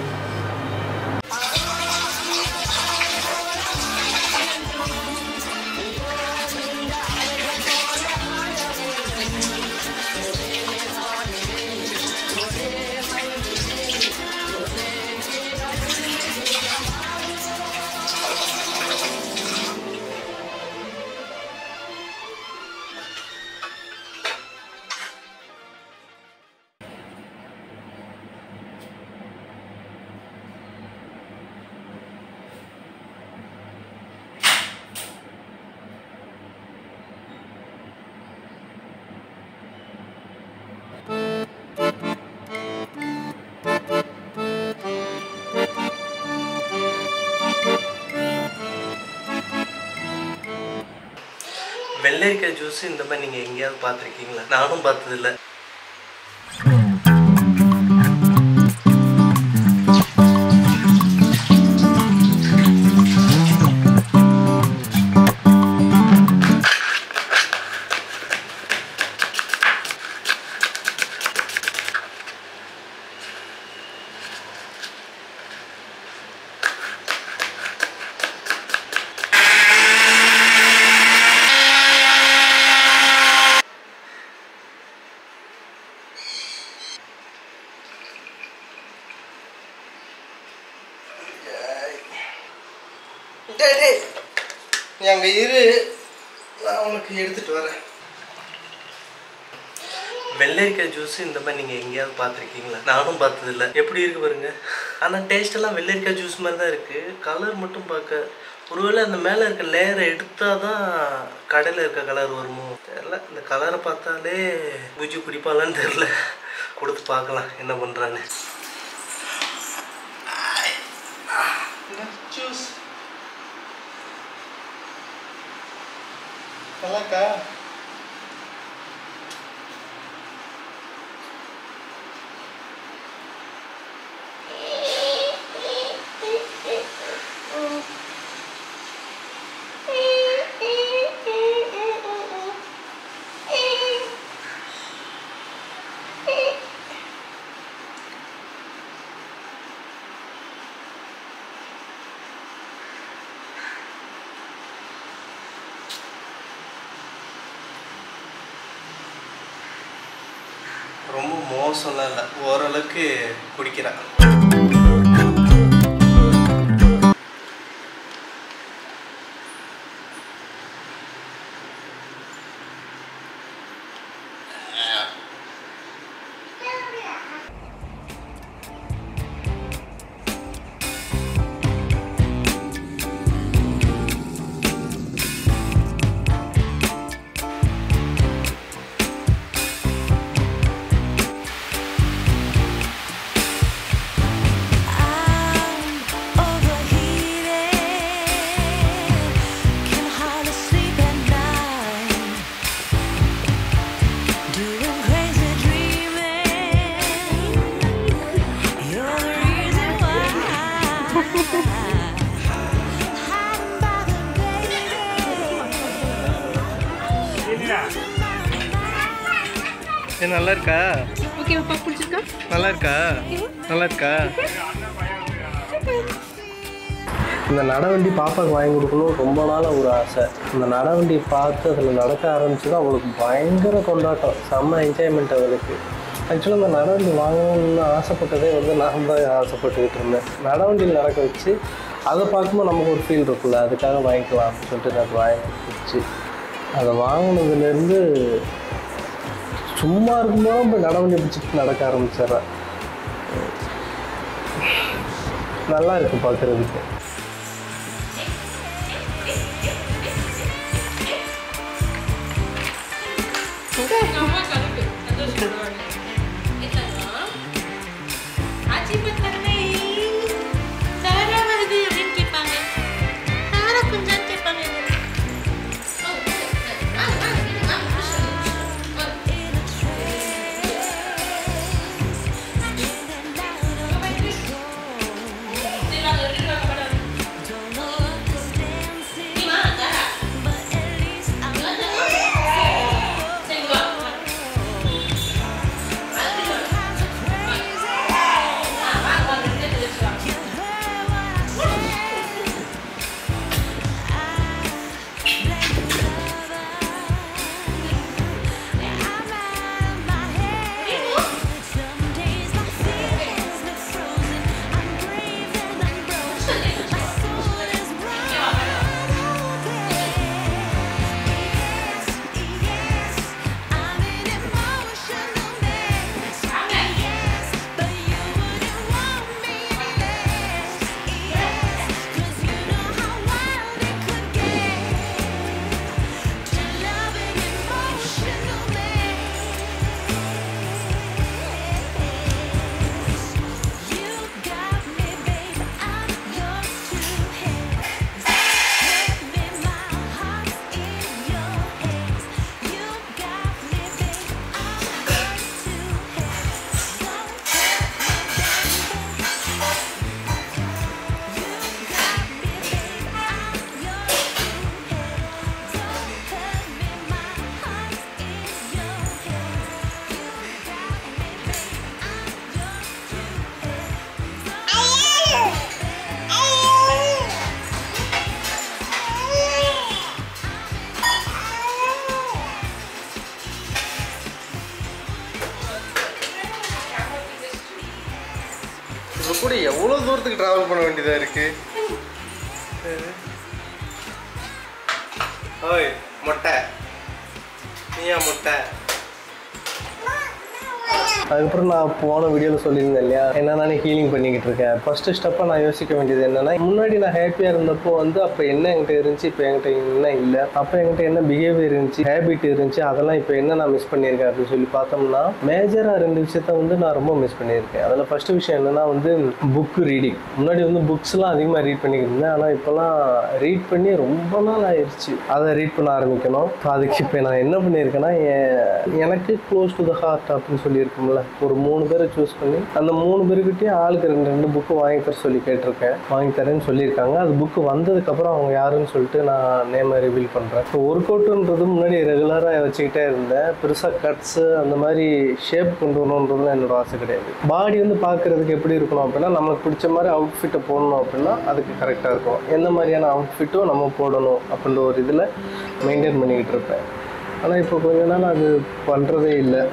வெள்ளரிக்காய் ஜூஸ் இந்த மாதிரி நீங்கள் எங்கேயாவது பார்த்துருக்கீங்களா நானும் பார்த்ததில்ல டேய் டேய் நீ அங்கே இரு நான் உனக்கு எடுத்துட்டு வரேன் வெள்ளரிக்காய் ஜூஸ் இந்த மாதிரி நீங்கள் எங்கேயாவது பார்த்துருக்கீங்களா நானும் பார்த்ததில்ல எப்படி இருக்கு பாருங்க ஆனால் டேஸ்ட் எல்லாம் வெள்ளரிக்காய் ஜூஸ் மாதிரி தான் இருக்குது கலர் மட்டும் பார்க்க ஒருவேளை அந்த மேலே இருக்க லேயரை எடுத்தால் தான் கடையில் இருக்க கலர் வருமோ தெரியல இந்த கலரை பார்த்தாலே பூஜி குடிப்பாளான்னு தெரில கொடுத்து பார்க்கலாம் என்ன பண்ணுறான்னு ஜூஸ் நல்லாக்கா ரொம்ப மோசம்லாம் இல்லை ஓரளவுக்கு குடிக்கிறேன் என்ன இது நல்லா இருக்கா ஓகே பாப்பா பிடிச்சிருக்கா நல்லா இருக்கா நல்லா இருக்கா இந்த நடவண்டி பாப்பாவுக்கு வாங்கி கொடுக்கணும் ரொம்ப நாளாக ஒரு ஆசை இந்த நடவண்டி பார்த்து அதில் நடக்க ஆரம்பிச்சது அவளுக்கு பயங்கர கொண்டாட்டம் செம்ம என்ஜாய்மெண்ட் அவளுக்கு ஆக்சுவலாக இந்த நடவண்டி வாங்கணும்னு ஆசைப்பட்டதே வந்து நான் தான் ஆசைப்பட்டுக்கிட்டு இருந்தேன் நடவண்டியில் நடக்க வச்சு அதை பார்க்கும்போது நமக்கு ஒரு ஃபீல் இருக்குல்ல அதுக்காக வாங்கிக்கலாம் அப்படின்னு சொல்லிட்டு நான் வாங்கி கொடுத்துச்சு அதை வாங்கினதுலேருந்து சும்மா இருக்கும்போது போய் நடவண்டி பிடிச்சிட்டு நடக்க ஆரம்பிச்சிடுறேன் நல்லா இருக்கு பார்க்குறதுக்கு அம்மா கலப்பு சந்தோஷப்படுவாங்க என்னம்மா ஆச்சி பத்தனை சாரா வருது அப்படின்னு கேட்பாங்க சாரா கொஞ்சம் கேட்பாங்க இப்போ கூட எவ்வளோ தூரத்துக்கு ட்ராவல் பண்ண வேண்டியதாக இருக்கு ஓய் மொட்டை நீயா மொட்டை அதுக்கப்புறம் நான் போன வீடியோவில் சொல்லியிருந்தேன் இல்லையா என்ன நானே ஹீலிங் பண்ணிக்கிட்டு இருக்கேன் ஃபஸ்ட்டு ஸ்டெப்பாக நான் யோசிக்க வேண்டியது என்னன்னா முன்னாடி நான் ஹாப்பியாக இருந்தப்போ வந்து அப்போ என்ன என்கிட்ட இருந்துச்சு இப்போ என்கிட்ட என்ன இல்லை அப்போ என்கிட்ட என்ன பிஹேவியர் இருந்துச்சு ஹேபிட் இருந்துச்சு அதெல்லாம் இப்போ என்ன நான் மிஸ் பண்ணியிருக்கேன் அப்படின்னு சொல்லி பார்த்தோம்னா மேஜராக ரெண்டு விஷயத்த வந்து நான் ரொம்ப மிஸ் பண்ணியிருக்கேன் அதில் ஃபஸ்ட்டு விஷயம் என்னன்னா வந்து புக்கு ரீடிங் முன்னாடி வந்து புக்ஸ்லாம் அதிகமாக ரீட் பண்ணிக்கிட்டு இருந்தேன் ஆனால் இப்போலாம் ரீட் பண்ணி ரொம்ப நாள் ஆயிடுச்சு அதை ரீட் பண்ண ஆரம்பிக்கணும் அதுக்கு இப்போ நான் என்ன பண்ணியிருக்கேன்னா என் எனக்கு க்ளோஸ் டு த ஹார்ட் அப்படின்னு சொல்லியிருக்கோம்ல ஒரு மூணு பேரை சூஸ் பண்ணி அந்த மூணு பேருக்கிட்டே ஆளுக்கு ரெண்டு ரெண்டு புக்கு வாங்கி தர சொல்லி கேட்டிருக்கேன் வாங்கி தரேன்னு சொல்லியிருக்காங்க அது புக்கு வந்ததுக்கப்புறம் அவங்க யாருன்னு சொல்லிட்டு நான் நேமை ரிவீல் பண்ணுறேன் இப்போ ஒர்க் அவுட்டுன்றது முன்னாடி ரெகுலராக வச்சுக்கிட்டே இருந்தேன் பெருசாக கட்ஸு அந்த மாதிரி ஷேப் கொண்டு வரணுன்றதுலாம் என்னோட ஆசை கிடையாது பாடி வந்து பார்க்குறதுக்கு எப்படி இருக்கணும் அப்படின்னா நமக்கு பிடிச்ச மாதிரி அவுட்ஃபிட்டை போடணும் அப்படின்னா அதுக்கு கரெக்டாக இருக்கும் எந்த மாதிரியான அவுட்ஃபிட்டும் நம்ம போடணும் அப்படின்ற ஒரு இதில் மெயின்டைன் பண்ணிக்கிட்டு இருப்பேன் ஆனால் இப்போ கொஞ்ச நாள் அது பண்ணுறதே இல்லை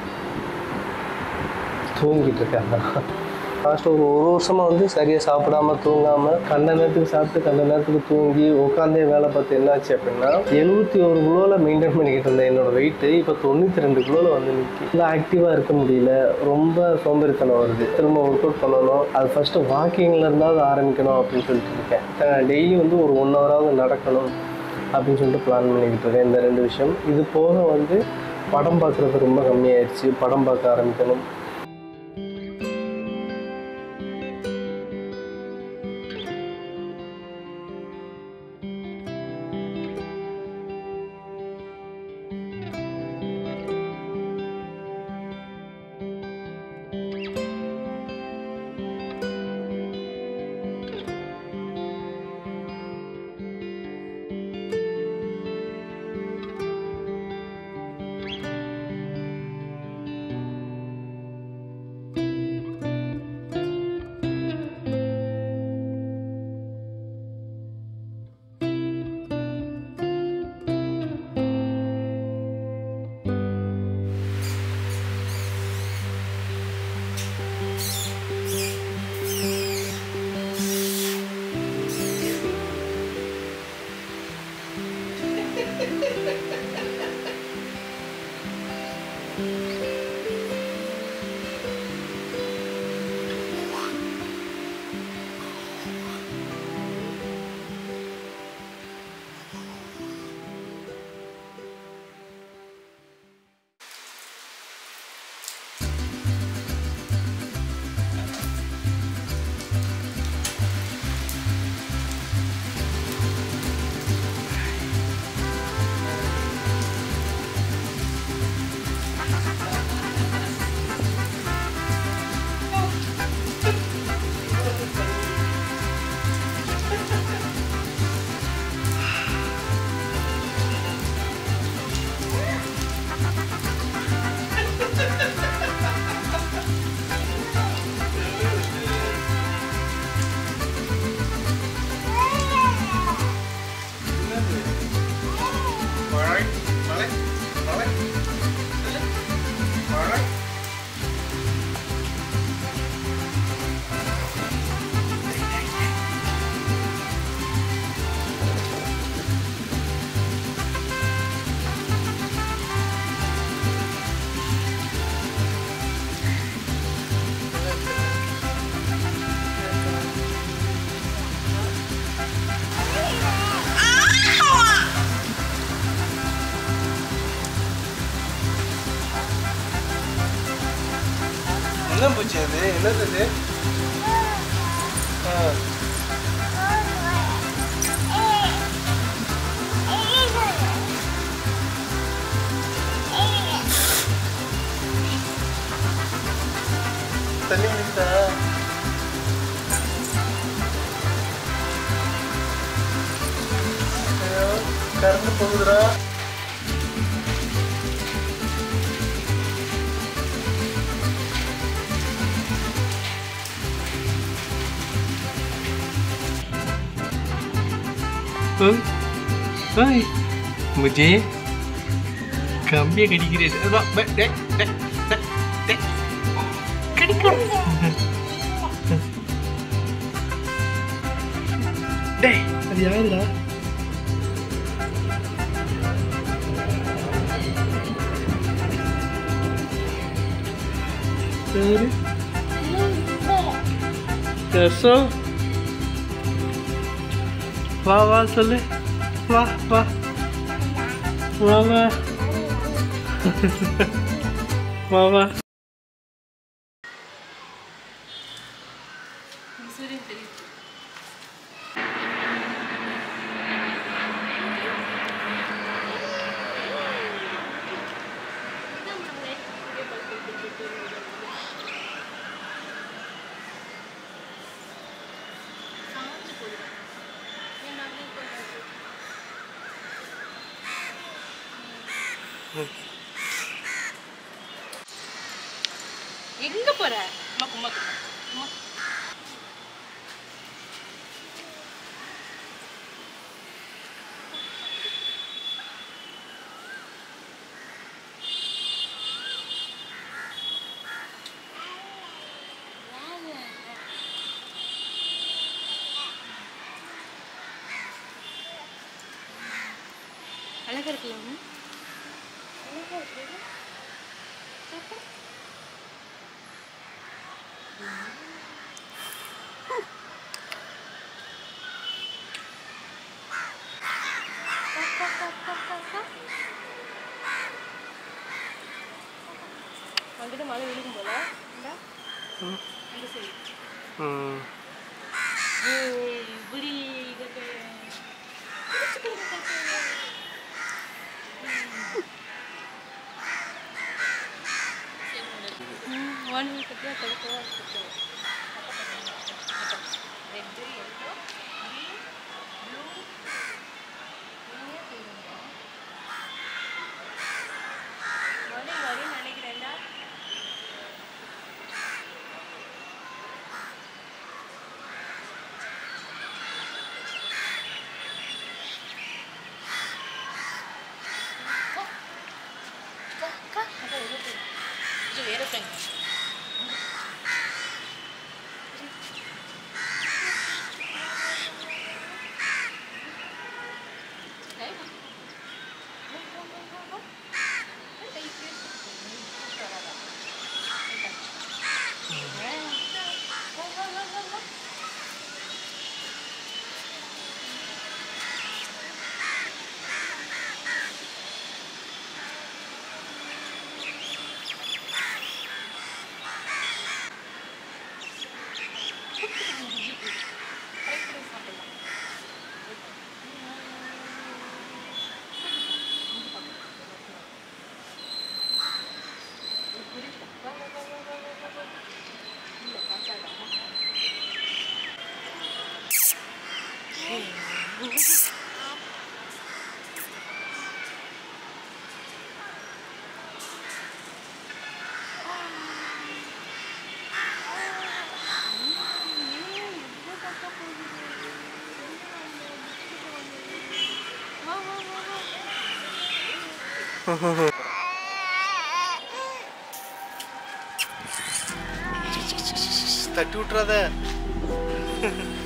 தூங்கிட்டு இருக்காங்க லாஸ்ட் ஒரு ஒரு வருஷமா வந்து சரியாக சாப்பிடாம தூங்காம கண்ட நேரத்துக்கு சாப்பிட்டு கண்ட நேரத்துக்கு தூங்கி உட்காந்தே வேலை பார்த்து என்னாச்சு அப்படின்னா எழுபத்தி ஒரு கிலோவில் மெயின்டைன் பண்ணிக்கிட்டு இருந்தேன் என்னோட வெயிட்டு இப்போ தொண்ணூற்றி ரெண்டு கிலோவில் வந்து நிற்கி இல்லை ஆக்டிவாக இருக்க முடியல ரொம்ப சோம்பேறித்தனம் வருது திரும்ப ஒர்க் அவுட் பண்ணணும் அது ஃபஸ்ட்டு வாக்கிங்கில் இருந்தாவது ஆரம்பிக்கணும் அப்படின்னு சொல்லிட்டு இருக்கேன் டெய்லி வந்து ஒரு ஒன் ஹவராவது நடக்கணும் அப்படின்னு சொல்லிட்டு பிளான் பண்ணிக்கிட்டு இருக்கேன் இந்த ரெண்டு விஷயம் இது போக வந்து படம் பார்க்குறது ரொம்ப கம்மியாயிடுச்சு படம் பார்க்க ஆரம்பிக்கணும் மலை மலை சொல்லு. மலை என்ன பூச்சி அது என்னது அது ஆ தண்ணி குடிக்குதா ஐயோ கரண்ட் போகுதுடா Hai, मुझे கம்பியை கடிக்கிறேன் வா, வா, டே, டே, டே, டே. டேய் அது யாருடா யாரு யசோ வா வா சொல்லு வா வா வா வா வா வா எங்க போற அம்மா கும்மா கும்மா அழகா இருக்குல்ல அங்கிட்டு மழை விழுகும் போல இந்தா. இந்த சைடு ம் ஏய், இப்படி இதுக்கு ஒன் வீக்கு கழுத்தவா இருக்கு ரெட் எல்லோ க்ரீன் ப்ளூ மழை வரும் நினைக்கிறேன்டா இது ஏரோப்ளேன் தட்டி விட்றாத